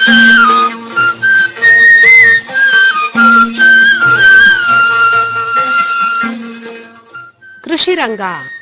ಕೃಷಿ ರಂಗ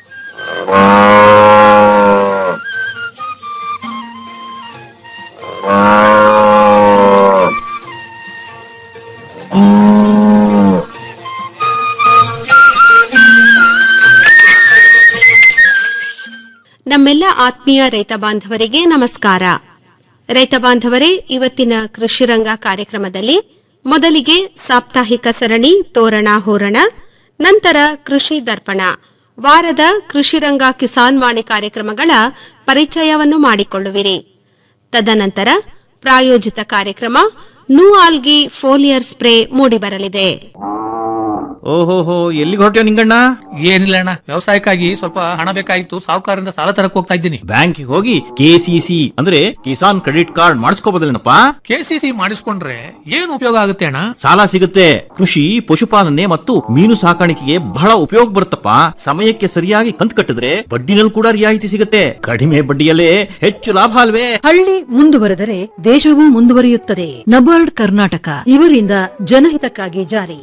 ನಮ್ಮೆಲ್ಲ ಆತ್ಮೀಯ ರೈತ ಬಾಂಧವರಿಗೆ ನಮಸ್ಕಾರ ರೈತ ಬಾಂಧವರೇ ಇವತ್ತಿನ ಕೃಷಿ ರಂಗ ಕಾರ್ಯಕ್ರಮದಲ್ಲಿ ಮೊದಲಿಗೆ ಸಾಪ್ತಾಹಿಕ ಸರಣಿ ತೋರಣ ಹೋರಣ ನಂತರ ಕೃಷಿ ದರ್ಪಣ ವಾರದ ಕೃಷಿ ರಂಗ ಕಿಸಾನ್ ವಾಣಿ ಕಾರ್ಯಕ್ರಮಗಳ ಪರಿಚಯವನ್ನು ಮಾಡಿಕೊಳ್ಳುವಿರಿ ತದನಂತರ ಪ್ರಾಯೋಜಿತ ಕಾರ್ಯಕ್ರಮ ನೂ ಆಲ್ಗಿ ಫೋಲಿಯರ್ ಸ್ಪ್ರೇ ಮೂಡಿಬರಲಿದೆ ಓಹೋಹೋ ಎಲ್ಲಿಗೆ ಹೊರಟ್ಯೋ ನಿಂಗಣ್ಣ ಏನಿಲ್ಲ ಅಣ್ಣ ವ್ಯವಸಾಯಕ್ಕಾಗಿ ಸ್ವಲ್ಪ ಹಣ ಬೇಕಾಗಿತ್ತು ಸಾಹುಕಾರರಿಂದ ಸಾಲ ತರಕ್ ಹೋಗ್ತಾ ಇದ್ದೀನಿ ಬ್ಯಾಂಕಿಗೆ ಹೋಗಿ ಕೆಸಿಸಿ ಅಂದ್ರೆ ಕಿಸಾನ್ ಕ್ರೆಡಿಟ್ ಕಾರ್ಡ್ ಮಾಡಿಸ್ಕೋಬೋದಲ್ಲೇನಪ್ಪ ಕೆಸಿಸಿ ಮಾಡಿಸ್ಕೊಂಡ್ರೆ ಏನ್ ಉಪಯೋಗ ಆಗುತ್ತೆ ಅಣ್ಣ ಸಾಲ ಸಿಗುತ್ತೆ ಕೃಷಿ ಪಶುಪಾಲನೆ ಮತ್ತು ಮೀನು ಸಾಕಾಣಿಕೆಗೆ ಬಹಳ ಉಪಯೋಗ ಬರುತ್ತಪ್ಪ ಸಮಯಕ್ಕೆ ಸರಿಯಾಗಿ ಕಂತು ಕಟ್ಟಿದ್ರೆ ಬಡ್ಡಿನಲ್ಲಿ ಕೂಡ ರಿಯಾಯಿತಿ ಸಿಗುತ್ತೆ ಕಡಿಮೆ ಬಡ್ಡಿಯಲ್ಲೇ ಹೆಚ್ಚು ಲಾಭ ಅಲ್ವೇ ಹಳ್ಳಿ ಮುಂದುವರೆದರೆ ದೇಶವೂ ಮುಂದುವರಿಯುತ್ತದೆ ನಬಾರ್ಡ್ ಕರ್ನಾಟಕ ಇವರಿಂದ ಜನಹಿತಕ್ಕಾಗಿ ಜಾರಿ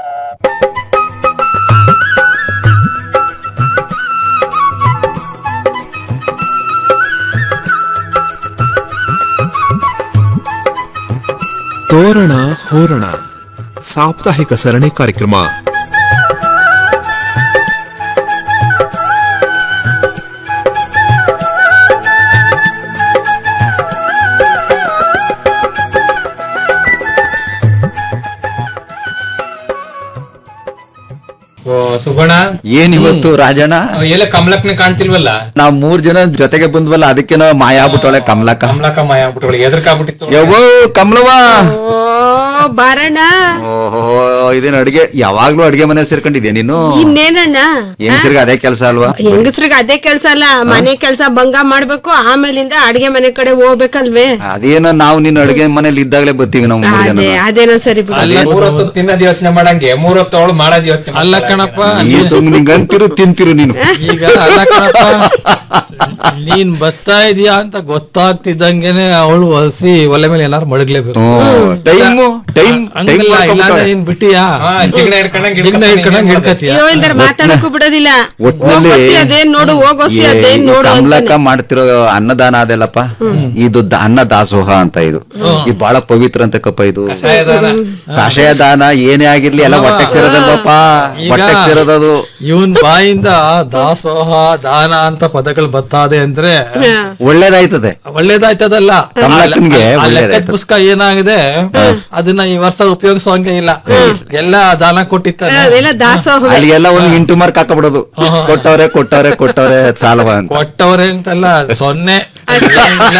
ತೋರಣ ಹೋರಣ ಸಾಪ್ತಾಹಿಕ ಸರಣಿ ಕಾರ್ಯಕ್ರಮ ಓ ಸುಬ್ಬಣ್ಣ ಏನ್ ಇವತ್ತು ರಾಜಣ್ಣ ಎಲ್ಲ ಕಮಲಕ್ನ ಕಾಣ್ತಿಲ್ವಲ್ಲ ನಾವ್ ಮೂರ್ ಜನ ಜೊತೆಗೆ ಬಂದ್ವಲ್ಲ ಅದಕ್ಕೇನೋ ಮಾಯ ಆಗ್ಬಿಟ್ಟವಳೆ ಕಮಲಕ್ಕ ಕಮಲಕ್ಕ ಮಾಯ ಆಗ್ಬಿಟ್ಟವಳು ಎದ್ರಕಾಗ್ಬಿಟ್ಟಿತ್ತು ಯವ್ವೋ ಕಮಲವ್ವ ಓ ಬಾರಣ್ಣ ಓಹೋ ಇದೇನ್ ಅಡ್ಗೆ ಯಾವಾಗ್ಲೂ ಅಡ್ಗೆ ಮನೆ ಸೇರ್ಕೊಂಡಿದ್ಯಾ ನೀನು ಇನ್ನೇನಣ್ಣ ಹೆಂಗಸರಿಗೆ ಅದೇ ಕೆಲಸ ಅಲ್ವಾ ಹೆಂಗಸ್ರಿಗೆ ಅದೇ ಕೆಲ್ಸ ಅಲ್ಲ ಮನೆ ಕೆಲ್ಸ ಭಂಗ ಮಾಡ್ಬೇಕು ಆಮೇಲಿಂದ ಅಡ್ಗೆ ಮನೆ ಕಡೆ ಹೋಗ್ಬೇಕಲ್ವೇ ಅದೇನೋ ನಾವು ನಿನ್ನ ಅಡ್ಗೆ ಮನೇಲಿ ಇದ್ದಾಗಲೇ ಬರ್ತೀವಿ ನಾವು ಮೂರ್ ಜನ ಅದೇ ಅದೇನೋ ಸರಿ ಬಿಡು ಮೂರೊತ್ತು ತಿನ್ನೋದ್ ಯೋಚನೆ ಮಾಡಂಗೆ ಮೂರೊತ್ತು ಅವಳು ಮಾಡೋದ್ ಯೋಚನೆ ಅಲ್ಲ ಕಣಪ್ಪ ಈ ಸುಮ್ನೆ ನಿಂಗ್ ಅಂತಿರು ತಿಂತಿರು ನೀನು ಈಗ ಅಲ್ಲ ಕಣಪ್ಪ ನೀನ್ ಬರ್ತಾ ಇದೀಯಾ ಅಂತ ಗೊತ್ತಾಗ್ತಿದ್ದಂಗೆನೆ ಅವಳು ಹೊಲ್ಸಿ ಒಲೆ ಮೇಲೆ ಏನಾರು ಮಡಗ್ಲೇಬೇಕು ಟೈಮು ಟೈಮ್ ಹಂಗಲ್ಲ ಇಲ್ಲ ನೀನ್ ಬಿಟ್ಟಿಯಾ ಹಾ ಜಿಗಣ ಹಿಡ್ಕೊಂಡಂಗ್ ಜಿಗ್ನ ಹಿಡ್ಕೊಂಡಂಗ್ ಹಿಡ್ಕತೀಯ ಅಯ್ಯೋ ಇಲ್ದಾರ ಮಾತಾಡಕ್ಕೂ ಬಿಡೋದಿಲ್ಲ ಒಟ್ನಲ್ಲಿ ಹೋಗೋಸಿ ಅದೇನ್ ನೋಡು ಹೋಗೋಸಿ ಏ, ಅದೇನ್ ಇದು ನೋಡು ಕಮಲಕ್ಕ ಅಂತಾನೆ. ಮಾಡ್ತಿರೋ ಅನ್ನದಾನ ಅದೆಲ್ಲಪ್ಪ ಇದು ದ- ಅನ್ನ ದಾಸೋಹ ಅಂತ ಇದು ಇದು ಬಹಳ ಪವಿತ್ರ ಅಂತ ಕಪ್ಪ ಇದು ಕಾಷಾಯ ದಾನ ಏನೇ ಆಗಿರ್ಲಿ ಎಲ್ಲ ಹೊಟ್ಟೆಗೆ ಸೇರೋದಲ್ವಪ್ಪ ಈಗ ಹೊಟ್ಟೆಗೆ ಸೇರೋದದು ಇವನ್ ಬಾಯಿಂದ ದಾಸೋಹ ದಾನ ಅಂತ ಪದಗಳು ಬರ್ತಾದೆ ಅಂದ್ರೆ ಒಳ್ಳೇದಾಯ್ತದೆ ಒಳ್ಳೇದಾಯ್ತದಲ್ಲ ಕಮಲಕ್ಕನ್ಗೆ ಆ ಲೆಕ್ಕದ್ ಒಳ್ಳೇದಾಯ್ತದೆ. ಪುಸ್ತಕ ಏನಾಗಿದೆ ಅದನ್ನ ಈ ವರ್ಷ ಉಪಯೋಗಿಸುವಂಗೆ ಇಲ್ಲ ಎಲ್ಲ ದಾನ ಕೊಟ್ಟಿರ್ತಾರೆ ಅದೆಲ್ಲ ದಾಸೋಹ ಅಲ್ಲಿ ಎಲ್ಲ ಒಂದು ಇಂಟು ಮಾರ್ಕ್ ಹಾಕಬಿಡೋದು ಕೊಟ್ಟವ್ರೆ ಕೊಟ್ಟವ್ರೆ ಕೊಟ್ಟವ್ರೆ ಸಾಲವ ಅಂತ ಕೊಟ್ಟವ್ರೆ ಅಂತಲ್ಲ ಸೊನ್ನೆ ಏನಿಲ್ಲ.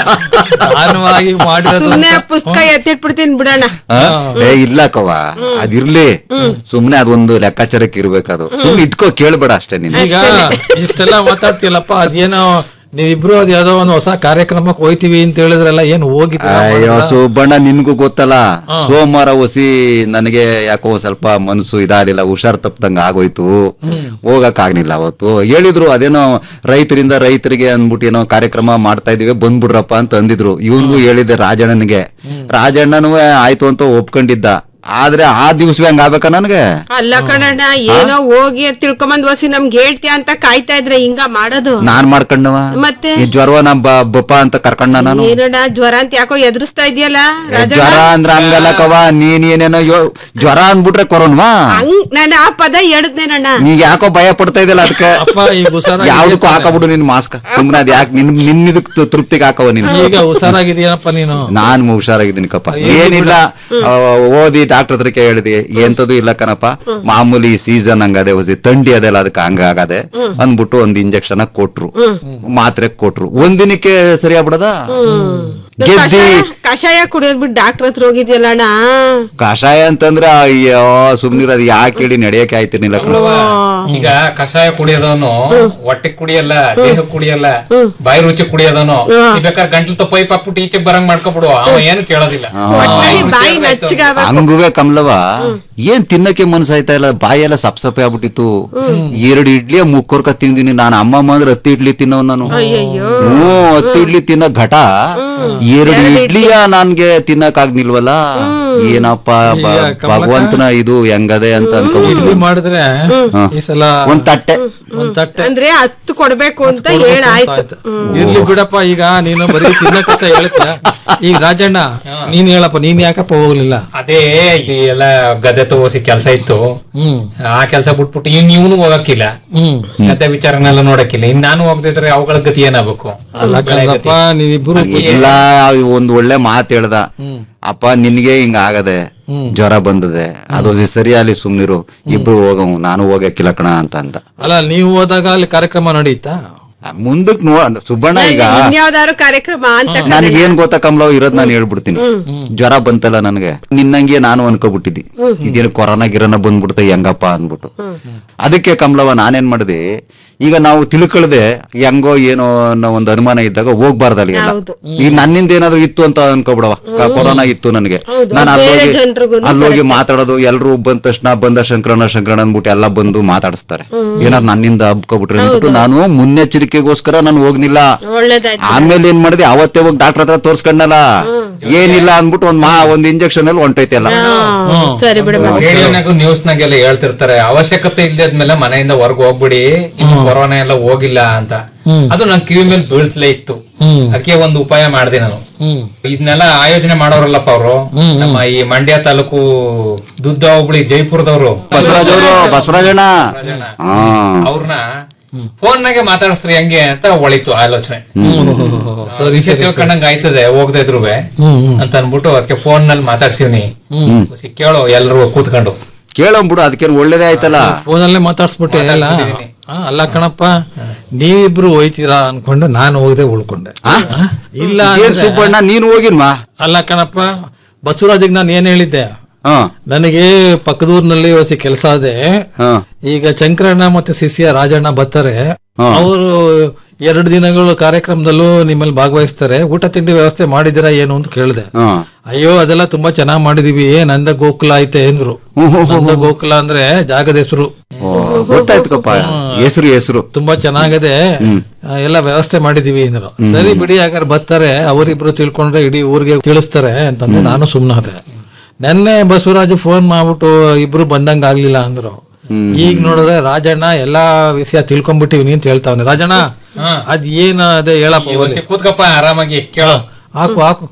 ದಾನವಾಗಿ ಮಾಡಿರೋದು ಸುಮ್ನೆ ಅಂತ. ಪುಸ್ತಕ ಎತ್ತಿಟ್ಬಿಡ್ತೀನಿ ಬಿಡೋಣ ಆ? ಏ ಇಲ್ಲ ಕವ ಅದಿರ್ಲಿ ಸುಮ್ನೆ ಅದೊಂದು ಲೆಕ್ಕಾಚಾರಕ್ಕೆ ಇರ್ಬೇಕದು ಸುಮ್ನೆ ಇಟ್ಕೋ ಕೇಳ್ಬೇಡ ಅಷ್ಟೇ ನೀನು ಈಗ ಇಷ್ಟೆಲ್ಲ ಮಾತಾಡ್ತಿಲ್ಲಪ್ಪ ಅದೇನೋ ನೀವಿಬ್ರು ಅದ್ ಯಾವ್ದೋ ಒಂದು ಹೊಸ ಕಾರ್ಯಕ್ರಮಕ್ಕೆ ಹೋಯ್ತಿವಿ ಅಂತ ಹೇಳಿದ್ರಲ್ಲ ಏನ್ ಹೋಗಿದ್ರ ಅಯ್ಯೋ ಸುಬ್ಬಣ್ಣ ನಿನ್ಗೂ ಗೊತ್ತಲ್ಲ ಸೋಮವಾರ ಒಸಿ ನನಗೆ ಯಾಕೋ ಒಂದ್ ಸ್ವಲ್ಪ ಮನಸ್ಸು ಇದಾಗಲಿಲ್ಲ ಹುಷಾರ್ ತಪ್ಪದಂಗ ಆಗೋಯ್ತು ಹೋಗಕ್ ಆಗ್ಲಿಲ್ಲ ಅವತ್ತು ಹೇಳಿದ್ರು ಅದೇನೋ ರೈತರಿಂದ ರೈತರಿಗೆ ಅಂದ್ಬಿಟ್ಟು ಏನೋ ಕಾರ್ಯಕ್ರಮ ಮಾಡ್ತಾ ಇದೀವಿ ಬಂದ್ಬಿಡ್ರಪ್ಪ ಅಂತ ಅಂದಿದ್ರು ಇವ್ನಿಗೂ ಹೇಳಿದೆ ರಾಜಣ್ಣನಿಗೆ ರಾಜಣ್ಣನೂ ಆಯ್ತು ಅಂತ ಒಪ್ಕೊಂಡಿದ್ದ ಆದ್ರೆ ಆ ದಿವ್ಸವೇ ಹಂಗ ಆಗ್ಬೇಕಾ ನನ್ಗೆ ಅಲ್ಲ ಕಣಣ್ಣ ಏನೋ ಹೋಗಿ ತಿಳ್ಕೊಂಬಂದ್ ವಸಿ ನಮ್ಗೆ ಹೇಳ್ತೀಯ ಅಂತ ಕಾಯ್ತಾ ಇದ್ರೆ ಹಿಂಗ ಮಾಡೋದು ನಾನ್ ಮಾಡ್ಕೊಂಡವ ಮತ್ತೆ ಈ ಜ್ವರವ ನಮ್ ಬ- ಬಪ್ಪ ಅಂತ ಕರ್ಕೊಂಡ ನಾನು ಏನಣ್ಣ ಜ್ವರ ಅಂತ ಯಾಕೋ ಎದುರಿಸ್ತಾ ಇದೆಯಲ್ಲ ಜ್ವರ ಅಂದ್ರ ಹಂಗಲ್ಲ ಕವ ನೀನ್ ಏನೇನೋ ಯೋ- ಜ್ವರ ಅಂದ್ಬಿಟ್ರೆ ಕೊರೋನ್ವಾ ಹಂಗ್ ನಾನು ಆ ಪದ ಎಡದ್ನೇನಣ್ಣ ನೀ ಯಾಕೋ ಭಯ ಪಡ್ತಾ ಇದೆಯಲ್ಲ ಅದಕ್ಕೆ ಅಪ್ಪ ಈಗ ಹುಷಾರಾಗಿ ಯಾವ್ದಕ್ಕೂ ಹಾಕಬಿಡು ನಿನ್ ಮಾಸ್ಕ್ ಸುಮ್ನೆ ಅದ್ ಯಾಕೆ ನಿನ್ ನಿನ್ ಇದಕ್ ತು- ತೃಪ್ತಿಗೆ ಹಾಕವ ನೀನು ಈಗ ಹುಷಾರಾಗಿದೆಯಪ್ಪ ನೀನು ನಾನ್ ಹುಷಾರಾಗಿದ್ದೀನಿ ಕಪ್ಪ ಏನಿಲ್ಲ ಆ, ಓದಿ ಡಾಕ್ಟರ್ ಹತ್ರಕ್ಕೆ ಹೇಳಿದಿ ಎಂತದು ಇಲ್ಲ ಕಣಪ್ಪ ಮಾಮೂಲಿ ಸೀಸನ್ ಹಂಗದೆ ಹೊಸಿ ಥಂಡಿ ಅದೆಲ್ಲ ಅದಕ್ಕೆ ಹಂಗಾಗದೆ ಅಂದ್ಬಿಟ್ಟು ಒಂದ್ ಇಂಜೆಕ್ಷನ್ ಕೊಟ್ರು ಮಾತ್ರೆ ಕೊಟ್ರು ಒಂದಿನಕ್ಕೆ ಸರಿ ಆಗ್ಬಿಡದ ಗೆದ್ದಿ ಕಷಾಯ ಕಷಾಯ ಕುಡಿಯೋದ್ ಬಿಟ್ಟು ಡಾಕ್ಟರ್ ಹತ್ರ ಹೋಗಿದ್ಯಲ್ಲ ಅಣ್ಣ ಕಷಾಯ ಅಂತಂದ್ರೆ ಅಯ್ಯೋ ಸುಮ್ನಿರೋದು ಯಾಕೆ ಹೇಳಿ ನಡೆಯಕ್ಕೆ ಆಯ್ತಿರ್ಲಿಲ್ಲ ಕಣ ಈಗ ಕಷಾಯ ಕುಡಿಯೋದವನು ಹೊಟ್ಟೆ ಕುಡಿಯಲ್ಲ ದೇಹ ಕುಡಿಯಲ್ಲ ಬಾಯಿ ರುಚಿ ಕುಡಿಯೋದವನು ನೀ ಬೇಕಾದ್ರೆ ಗಂಟ್ಲು ತಪ್ಪ ಪೈಪ್ ಹಾಕ್ಬಿಟ್ಟು ಈಚೆಗೆ ಬರಂಗ್ ಮಾಡ್ಕೊಬಿಡು ಅವ ಏನು ಕೇಳೋದಿಲ್ಲ ಒಟ್ನಲ್ಲಿ ಬಾಯಿ ನಚ್ಚಗಾಗ ಹಂಗುವೆ ಕಮಲವ ಏನ್ ತಿನ್ನಕ್ಕೆ ಮನ್ಸಾಯ್ತಾ ಇಲ್ಲ ಬಾಯೆಲ್ಲ ಸಪ್ ಸಪ್ಪೆ ಆಗ್ಬಿಟ್ಟಿತ್ತು ಎರಡು ಇಡ್ಲಿ ಮುಕ್ಕೋರ್ಕ ತಿಂದಿನಿ ನಾನು ಅಮ್ಮಮ್ಮ ಅಂದ್ರೆ ಹತ್ತು ಇಡ್ಲಿ ತಿನ್ನವ್ ನಾನು ಅಯ್ಯಯ್ಯೋ ಹ್ಞೂ ಹತ್ತು ಇಡ್ಲಿ ತಿನ್ನೋ ಘಟ ಎರಡು ಇಡ್ಲಿ ಯೂರಿಯಾ ನನ್ಗೆ ತಿನ್ನಕ್ ಆಗ್ನಿಲ್ವಲ್ಲ ಏನಪ್ಪ ಬ- ಈಗ ಕಮಲಕ್ಕ? ಭಗವಂತನ ಇದು ಹೆಂಗದೆ ಅಂತ ಅನ್ಕೋಬಿಟ್ಟು ಇಡ್ಲಿ ಮಾಡಿದ್ರೆ ಈ ಸಲ ಒಂದ್ ತಟ್ಟೆ ಒಂದ್ ತಟ್ಟೆ ಅಂದ್ರೆ ಹತ್ತು ಕೊಡ್ಬೇಕು ಅಂತ ಕೊಡ್ಬೇಕು ಹೇಳ ಅಂತ ಆಯ್ತು ಆಯ್ತು. ಇರ್ಲಿ ಬಿಡಪ್ಪ ಈಗ ನೀನು ಬರೀ ತಿನ್ನಕತ್ತ ಹೇಳ್ತೀಯ ಈಗ ರಾಜಣ್ಣ ನೀನ್ ಹೇಳಪ್ಪ ನೀನ್ ಯಾಕಪ್ಪ ಹೋಗ್ಲಿಲ್ಲ ಅದೇ ಈ ಎಲ್ಲ ಗದೆ ತಗೋಸಿ ಕೆಲಸ ಇತ್ತು ಹ್ಮ್ ಆ ಕೆಲಸ ಬಿಟ್ಬಿಟ್ಟು ಇನ್ ಇವನು ಹೋಗಕ್ಕಿಲ್ಲ ಹ್ಮ್ ಗದ್ದೆ ವಿಚಾರನೆಲ್ಲ ನೋಡಕ್ಕಿಲ್ಲ ಇನ್ ನಾನು ಹೋಗದಿದ್ರೆ ಅವುಗಳ ಗತಿ ಏನಾಗಬೇಕು ಅಲ್ಲ ಬೆಳೆ ಗತಿ. ಕಣಪ್ಪ ನೀವಿಬ್ರು ಇಲ್ಲ ಒಂದ್ ಒಳ್ಳೆ ಮಾತು ಹೇಳ್ದ ಅಪ್ಪ ನಿನ್ಗೆ ಹಿಂಗ ಆಗದೆ ಜ್ವರ ಬಂದದೆ ಅದು ಸರಿ ಅಲ್ಲಿ ಸುಮ್ನಿರು ಇಬ್ರು ಹೋಗವು ನಾನು ಹೋಗಕ್ಕಿಲ್ಲ ಕಣ ಅಂತ ಅಂದ ಅಲ್ಲ ನೀವು ಹೋದಾಗ ಅಲ್ಲಿ ಕಾರ್ಯಕ್ರಮ ನಡೀತಾ ಮುಂದಕ್ ನೋ ಸುಬ್ಬಣ್ಣ ಈಗ ಇನ್ಯಾವ್ದಾದ್ರು ಕಾರ್ಯಕ್ರಮ ಅಂತ ನನಗೇನ್ ಗೊತ್ತಾ ಕಮಲ ಇರೋದ್ ನಾನು ಹೇಳ್ಬಿಡ್ತೀನಿ ಜ್ವರ ಬಂತಲ್ಲ ನನಗೆ ನಿನ್ನಂಗೆ ನಾನು ಅನ್ಕೋಬಿಟ್ಟಿದ್ದಿ ಇದೇನು ಕೊರೋನಾ ಗಿರೋನ ಬಂದ್ಬಿಡ್ತ ಹೆಂಗಪ್ಪ ಅಂದ್ಬಿಟ್ಟು ಅದಕ್ಕೆ ಕಮಲವ ನಾನೇನ್ ಮಾಡಿದೆ ಈಗ ನಾವು ತಿಳ್ಕೊಳ್ದೆ ಹೆಂಗೋ ಏನೋ ಅನ್ನೋ ಒಂದು ಅನುಮಾನ ಇದ್ದಾಗ ಹೋಗ್ಬಾರ್ದು ಅಲ್ಲಿಗೆಲ್ಲ ಹೌದು. ಈಗ ನನ್ನಿಂದ ಏನಾದ್ರು ಇತ್ತು ಅಂತ ಅನ್ಕೋಬಿಡವ ಕೊರೋನಾ ಇತ್ತು ನನಗೆ ನಾನು ಬೇರೆ ಅಲ್ಲೋಗಿ ಜನ್ರಿಗೂನು ಅಲ್ಲೋಗಿ ಮಾತಾಡೋದು ಎಲ್ರು ಬಂದ ತಕ್ಷಣ ಬಂದ ಶಂಕರಣ ಶಂಕರಣ ಅಂದ್ಬಿಟ್ಟು ಎಲ್ಲ ಬಂದು ಮಾತಾಡಿಸ್ತಾರೆ ಏನಾದ್ರು ನನ್ನಿಂದ ಹಬ್ಕೊಬಿಟ್ರೆ ಅಂದ್ಬಿಟ್ಟು ನಾನು ಮುನ್ನೆಚ್ಚರಿಕೆಗೋಸ್ಕರ ನಾನು ಹೋಗ್ನಿಲ್ಲ ಒಳ್ಳೇದಾಯ್ತು ಆಮೇಲೆ ಏನ್ ಮಾಡಿದೆ ಅವತ್ತೇ ಹೋಗಿ ಡಾಕ್ಟರ್ ಹತ್ರ ತೋರ್ಸ್ಕೊಂಡಲ್ಲ ಏನಿಲ್ಲ ಅಂದ್ಬಿಟ್ಟು ಒಂದ್ ಮಾ ಒಂದ್ ಇಂಜೆಕ್ಷನ್ ಅಲ್ಲಿ ಹೊಂಟೈತೆ ಎಲ್ಲ ಹಾ, ಸರಿ ಬಿಡು ರೇಡಿಯೋನಾಗು ನ್ಯೂಸ್ ನಾಗೆಲ್ಲ ಹೇಳ್ತಿರ್ತಾರೆ ಅವಶ್ಯಕತೆ ಇಲ್ದಿದ್ಮೇಲೆ ಮನೆಯಿಂದ ಹೊರಗೆ ಹೋಗ್ಬಿಡಿ ಇನ್ನು ಕೊರೋನಾ ಎಲ್ಲ ಹೋಗಿಲ್ಲ ಅಂತ ಅದು ನನ್ ಕಿವಿ ಮೇಲೆ ಬೀಳ್ತಲೇ ಇತ್ತು ಹ್ಮ್ ಅದಕ್ಕೆ ಒಂದು ಉಪಾಯ ಮಾಡಿದೆ ನಾನು ಹ್ಮ್ ಇದನ್ನೆಲ್ಲ ಆಯೋಜನೆ ಮಾಡೋರಲ್ಲಪ್ಪ ಅವರು ನಮ್ಮ ಈ ಮಂಡ್ಯ ತಾಲೂಕು ದುದ್ದ ಹೋಬಳಿ ಜೈಪುರದವರು ಬಸವರಾಜ್ ಅವರು ಬಸವರಾಜಣ್ಣ ಹಾ ಅವ್ರನ್ನ ಫೋನ್ ನಾಗೆ ಮಾತಾಡಿಸ್ರಿ ಹೆಂಗೆ ಅಂತ ಒಳಿತು ಆಲೋಚನೆ ಸರಿ ವಿಷಯ ತಿಳ್ಕೊಂಡಂಗ ಆಯ್ತದೆ ಹೋಗದೆ ಇದ್ರುವೆ ಅಂತ ಅನ್ಬಿಟ್ಟು ಅದಕ್ಕೆ ಫೋನ್ ನಲ್ಲಿ ಮಾತಾಡ್ಸಿವ್ನಿ ಕೇಳು ಎಲ್ರು ಕೂತ್ಕೊಂಡು ಕೇಳಂಬಿಡು ಅದಕ್ಕೇನು ಒಳ್ಳೇದೇ ಆಯ್ತಲ್ಲ ಫೋನಲ್ಲೇ ಮಾತಾಡ್ಸ್ಬಿಟ್ಟೆ ಎಲ್ಲ ಆ, ಅಲ್ಲ ಕಣಪ್ಪ ನೀವಿಬ್ರು ಹೋಯ್ತೀರಾ ಅನ್ಕೊಂಡು ನಾನು ಹೋಗದೆ ಉಳ್ಕೊಂಡೆ ಆ? ಆ? ಇಲ್ಲ ಏನ್ ಅಂದ್ರೆ- ಸುಬ್ಬಣ್ಣ ನೀನು ಹೋಗಿನ್ಮಾ ಅಲ್ಲ ಕಣಪ್ಪ ಬಸವರಾಜಿಗೆ ನಾನು ಏನ್ ಹೇಳಿದ್ದೆ ಹಾ ನನಗೆ ಪಕ್ಕದೂರಿನಲ್ಲಿ ಹೊಸ ಕೆಲಸ ಅದೇ ಹಾ ಈಗ ಶಂಕರಣ್ಣ ಮತ್ತೆ ಸಿಸಿಯ ರಾಜಣ್ಣ ಬರ್ತಾರೆ ಅವರು ಎರಡು ದಿನಗಳು ಕಾರ್ಯಕ್ರಮದಲ್ಲೂ ನಿಮ್ಮಲ್ಲಿ ಭಾಗವಹಿಸ್ತಾರೆ ಊಟ ತಿಂಡಿ ವ್ಯವಸ್ಥೆ ಮಾಡಿದಿರಾ ಏನು ಅಂತ ಕೇಳಿದೆ ಹಾ ಅಯ್ಯೋ ಅದೆಲ್ಲ ತುಂಬಾ ಚೆನ್ನಾಗ್ ಮಾಡಿದೀವಿ ನಂದ ಗೋಕುಲ ಐತೆ ಅಂದ್ರು ನಂದ ಗೋಕುಲ ಅಂದ್ರೆ ಜಾಗದ ಹೆಸರು ಓ, ಗೊತ್ತಾಯ್ತುಕಪ್ಪ ಹೆಸರು ಹೆಸರು ತುಂಬಾ ಚೆನ್ನಾಗದೆ ಆ, ಎಲ್ಲ ವ್ಯವಸ್ಥೆ ಮಾಡಿದೀವಿ ಅಂದ್ರು ಸರಿ ಬಿಡಿ ಹಾಗಾದ್ರೆ ಬರ್ತಾರೆ ಅವರಿಬ್ರು ತಿಳ್ಕೊಂಡ್ರೆ ಇಡೀ ಊರಿಗೆ ತಿಳಿಸ್ತಾರೆ ಅಂತಂದ್ರೆ ನಾನು ಸುಮ್ನಾದೆ ನೆನ್ನೆ ಬಸವರಾಜು ಫೋನ್ ಮಾಡ್ಬಿಟ್ಟು ಇಬ್ರು ಬಂದಂಗ ಆಗ್ಲಿಲ್ಲ ಅಂದ್ರು ಈಗ ನೋಡಿದ್ರೆ ರಾಜಣ್ಣ ಎಲ್ಲಾ ವಿಷಯ ತಿಳ್ಕೊಂಡ್ಬಿಟ್ಟಿವಿ ಅಂತ ಹೇಳ್ತಾವನೆ ರಾಜಣ್ಣ ಹಾ. ಅದ್ ಏನ್ ಅದೇ ಹೇಳಪ್ಪ ಈ ಒಲೆ. ವರ್ಷ ಕೂತ್ಕಪ್ಪ ಆರಾಮಾಗಿ ಕೇಳು ಹಾಕು ಹಾಕು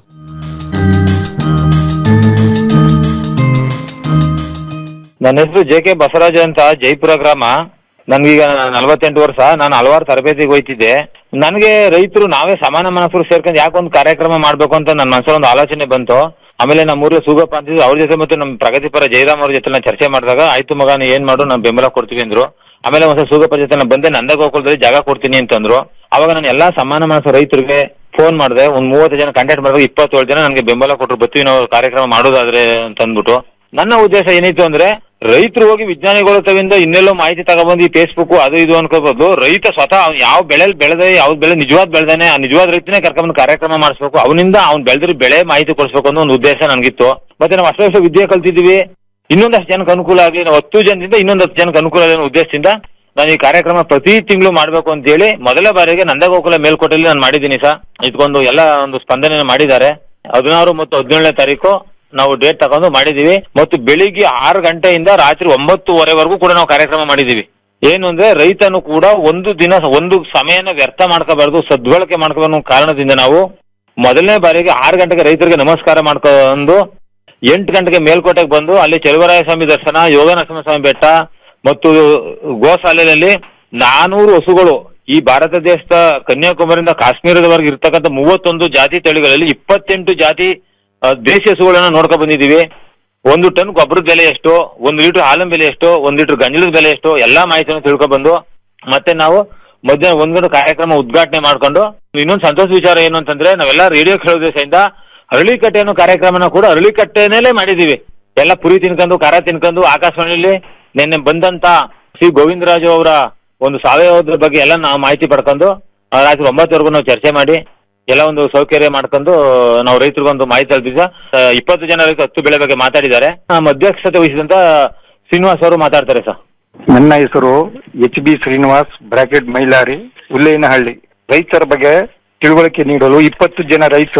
ನನ್ನ ಹೆಸರು ಜೆ ಕೆ ಬಸವರಾಜ ಅಂತ ಜೈಪುರ ಗ್ರಾಮ ನನ್ಗೀಗ ನಲವತ್ತೆಂಟು ವರ್ಷ ನಾನು ಹಲವಾರು ತರಬೇತಿಗೆ ಹೋಯ್ತಿದ್ದೆ ನನಗೆ ರೈತರು ನಾವೇ ಸಮಾನ ಮನಸ್ಸರು ಸೇರ್ಕೊಂಡು ಯಾಕೊಂದು ಕಾರ್ಯಕ್ರಮ ಮಾಡ್ಬೇಕು ಅಂತ ನನ್ನ ಮನಸ್ಸಲ್ಲಿ ಒಂದು ಆಲೋಚನೆ ಬಂತು ಆಮೇಲೆ ನಮ್ಮ ಊರಲ್ಲಿ ಸುಗಪ್ಪ ಅಂತಿದ್ರು ಅವ್ರ ಜೊತೆ ಮತ್ತೆ ನಮ್ಮ ಪ್ರಗತಿಪರ ಜಯರಾಮ್ ಅವ್ರ ಜೊತೆ ನಾನು ಚರ್ಚೆ ಮಾಡಿದಾಗ ಆಯ್ತು ಮಗ ನೀ ಏನ್ ಮಾಡು ನಾವು ಬೆಂಬಲ ಕೊಡ್ತೀವಿ ಅಂದ್ರು ಆಮೇಲೆ ಒಂದ್ಸಲ ಸುಗಪ್ಪ ಜೊತೆ ನಾನು ಬಂದೆ ನಂದ ಗೋಕುಲದಲ್ಲಿ ಜಾಗ ಕೊಡ್ತೀನಿ ಅಂತಂದ್ರು ಅವಾಗ ನಾನು ಎಲ್ಲಾ ಸಮಾನ ಮನಸ್ಸು ರೈತರಿಗೆ ಫೋನ್ ಮಾಡಿದೆ ಒಂದ್ ಮೂವತ್ತು ಜನ ಕಾಂಟ್ಯಾಕ್ಟ್ ಮಾಡಿದಾಗ ಇಪ್ಪತ್ತೇಳು ಜನ ನನಗೆ ಬೆಂಬಲ ಕೊಟ್ಟರು ಬರ್ತೀವಿ ನಾವು ಕಾರ್ಯಕ್ರಮ ಮಾಡೋದಾದ್ರೆ ಅಂತ ಅಂದ್ಬಿಟ್ಟು ನನ್ನ ಉದ್ದೇಶ ಏನಿತ್ತು ಅಂದ್ರೆ ರೈತರು ಹೋಗಿ ವಿಜ್ಞಾನಿಗಳ ತವಿಂದ ಇನ್ನೆಲ್ಲೋ ಮಾಹಿತಿ ತಗೊಬಂದು ಈ ಫೇಸ್ಬುಕ್ ಅದು ಇದು ಅನ್ಕೋಬಹುದು ರೈತ ಸ್ವತಃ ಅವ್ನು ಯಾವ ಬೆಳೆ ಬೆಳೆದ ಯಾವ ಬೆಳೆ ನಿಜವಾದ ಬೆಳೆದಾನೆ ಆ ನಿಜವಾದ ರೈತನೇ ಕರ್ಕೊಂಡ್ಬಂದು ಕಾರ್ಯಕ್ರಮ ಮಾಡಿಸ್ಬೇಕು ಅವನಿಂದ ಅವ್ನು ಬೆಳೆದ್ರೆ ಬೆಳೆ ಮಾಹಿತಿ ಕೊಡಿಸ್ಬೇಕು ಅನ್ನೋ ಒಂದು ಉದ್ದೇಶ ನನಗಿತ್ತು ಮತ್ತೆ ನಾವು ಅಷ್ಟು ವರ್ಷ ವಿದ್ಯೆ ಕಲ್ತಿದೀವಿ ಇನ್ನೊಂದಷ್ಟು ಜನಕ್ಕೆ ಅನುಕೂಲ ಆಗಲಿ ನಾವು ಹತ್ತು ಜನದಿಂದ ಇನ್ನೊಂದು ಹತ್ತು ಜನಕ್ಕೆ ಅನುಕೂಲ ಆಗಲಿ ಅನ್ನೋ ಉದ್ದೇಶದಿಂದ ನಾನು ಈ ಕಾರ್ಯಕ್ರಮ ಪ್ರತಿ ತಿಂಗಳು ಮಾಡ್ಬೇಕು ಅಂತ ಹೇಳಿ ಮೊದಲ ಬಾರಿಗೆ ನಂದಗೋಕುಲ ಮೇಲ್ಕೋಟೆಯಲ್ಲಿ ನಾನು ಮಾಡಿದ್ದೀನಿ ಸರ್ ಇದ್ಕೊಂಡು ಎಲ್ಲ ಒಂದು ಸ್ಪಂದನೆ ಮಾಡಿದ್ದಾರೆ ಹದಿನಾರು ಮತ್ತು ಹದಿನೇಳನೇ ತಾರೀಕು ನಾವು ಡೇಟ್ ತಗೊಂಡು ಮಾಡಿದೀವಿ ಮತ್ತು ಬೆಳಿಗ್ಗೆ ಆರು ಗಂಟೆಯಿಂದ ರಾತ್ರಿ ಒಂಬತ್ತುವರೆವರೆಗೂ ಕೂಡ ನಾವು ಕಾರ್ಯಕ್ರಮ ಮಾಡಿದೀವಿ ಏನು ಅಂದ್ರೆ ರೈತನು ಕೂಡ ಒಂದು ದಿನ ಒಂದು ಸಮಯನ ವ್ಯರ್ಥ ಮಾಡ್ಕೋಬಾರ್ದು ಸದ್ಬಳಕೆ ಮಾಡ್ಕೋಬಾರ್ದು ಅನ್ನೋ ಕಾರಣದಿಂದ ನಾವು ಮೊದಲನೇ ಬಾರಿಗೆ ಆರು ಗಂಟೆಗೆ ರೈತರಿಗೆ ನಮಸ್ಕಾರ ಮಾಡ್ಕೊಂಡು ಎಂಟು ಗಂಟೆಗೆ ಮೇಲ್ಕೋಟೆಗೆ ಬಂದು ಅಲ್ಲಿ ಚೆಲುವರಾಯ ಸ್ವಾಮಿ ದರ್ಶನ ಯೋಗ ನರಸಿಂಹ ಸ್ವಾಮಿ ಬೆಟ್ಟ ಮತ್ತು ಗೋಶಾಲೆಯಲ್ಲಿ ನಾನೂರು ಹಸುಗಳು ಈ ಭಾರತ ದೇಶದ ಕನ್ಯಾಕುಮಾರಿಯಿಂದ ಕಾಶ್ಮೀರದವರೆಗೆ ಇರ್ತಕ್ಕಂಥ ಮೂವತ್ತೊಂದು ಜಾತಿ ತಳಿಗಳಲ್ಲಿ ಇಪ್ಪತ್ತೆಂಟು ಜಾತಿ ಆ, ದೇಶಿ ಹಸುಗಳನ್ನ ನೋಡ್ಕೊಂಡ್ ಬಂದಿದೀವಿ ಒಂದು ಟನ್ ಗೊಬ್ಬರದ ಬೆಲೆ ಎಷ್ಟು ಒಂದು ಲೀಟರ್ ಹಾಲಿನ ಬೆಲೆ ಎಷ್ಟು ಒಂದು ಲೀಟರ್ ಗಂಜಲದ ಬೆಲೆ ಎಷ್ಟು ಎಲ್ಲಾ ಮಾಹಿತಿಯನ್ನು ತಿಳ್ಕೊಂಡ್ ಬಂದು ಮತ್ತೆ ನಾವು ಮಧ್ಯಾಹ್ನ ಒಂದ್ ಗಂಟೆ ಕಾರ್ಯಕ್ರಮ ಉದ್ಘಾಟನೆ ಮಾಡ್ಕೊಂಡು ಇನ್ನೊಂದು ಸಂತೋಷ ವಿಚಾರ ಏನು ಅಂತಂದ್ರೆ ನಾವೆಲ್ಲ ರೇಡಿಯೋ ಕೇಳೋ ದಿವಸದಿಂದ ಅರಳಿಕಟ್ಟೆ ಅನ್ನೋ ಕಾರ್ಯಕ್ರಮನ ಕೂಡ ಅರಳಿಕಟ್ಟೆನಲ್ಲೇ ಮಾಡಿದೀವಿ ಎಲ್ಲ ಪುರಿ ತಿನ್ಕೊಂಡು ಖಾರ ತಿನ್ಕೊಂಡು ಆಕಾಶವಾಣಿಯಲ್ಲಿ ನಿನ್ನೆ ಬಂದಂತ ಶ್ರೀ ಗೋವಿಂದರಾಜು ಅವರ ಒಂದು ಸಾವಯವದ ಬಗ್ಗೆ ಎಲ್ಲ ನಾವು ಮಾಹಿತಿ ಪಡ್ಕೊಂಡು ಆ, ರಾತ್ರಿ ಒಂಬತ್ತವರೆಗೂ ನಾವು ಚರ್ಚೆ ಮಾಡಿ ಎಲ್ಲ ಒಂದು ಸೌಕರ್ಯ ಮಾಡ್ಕೊಂಡು ನಾವು ರೈತರಿಗೊಂದು ಮಾಹಿತಿ ತಲುಪಿಸ ಇಪ್ಪತ್ತು ಜನ ರೈತರು ಹತ್ತು ಬೆಳೆ ಬಗ್ಗೆ ಮಾತಾಡಿದ್ದಾರೆ ನಮ್ಮ ಅಧ್ಯಕ್ಷತೆ ವಹಿಸಿದಂತ ಶ್ರೀನಿವಾಸ್ ಅವರು ಮಾತಾಡ್ತಾರೆ ಸರ್ ನನ್ನ ಹೆಸರು H B Srinivas bracket Mailari Hullenahalli ರೈತರ ಬಗ್ಗೆ ತಿಳುವಳಿಕೆ ನೀಡಲು ಇಪ್ಪತ್ತು ಜನ ರೈತರು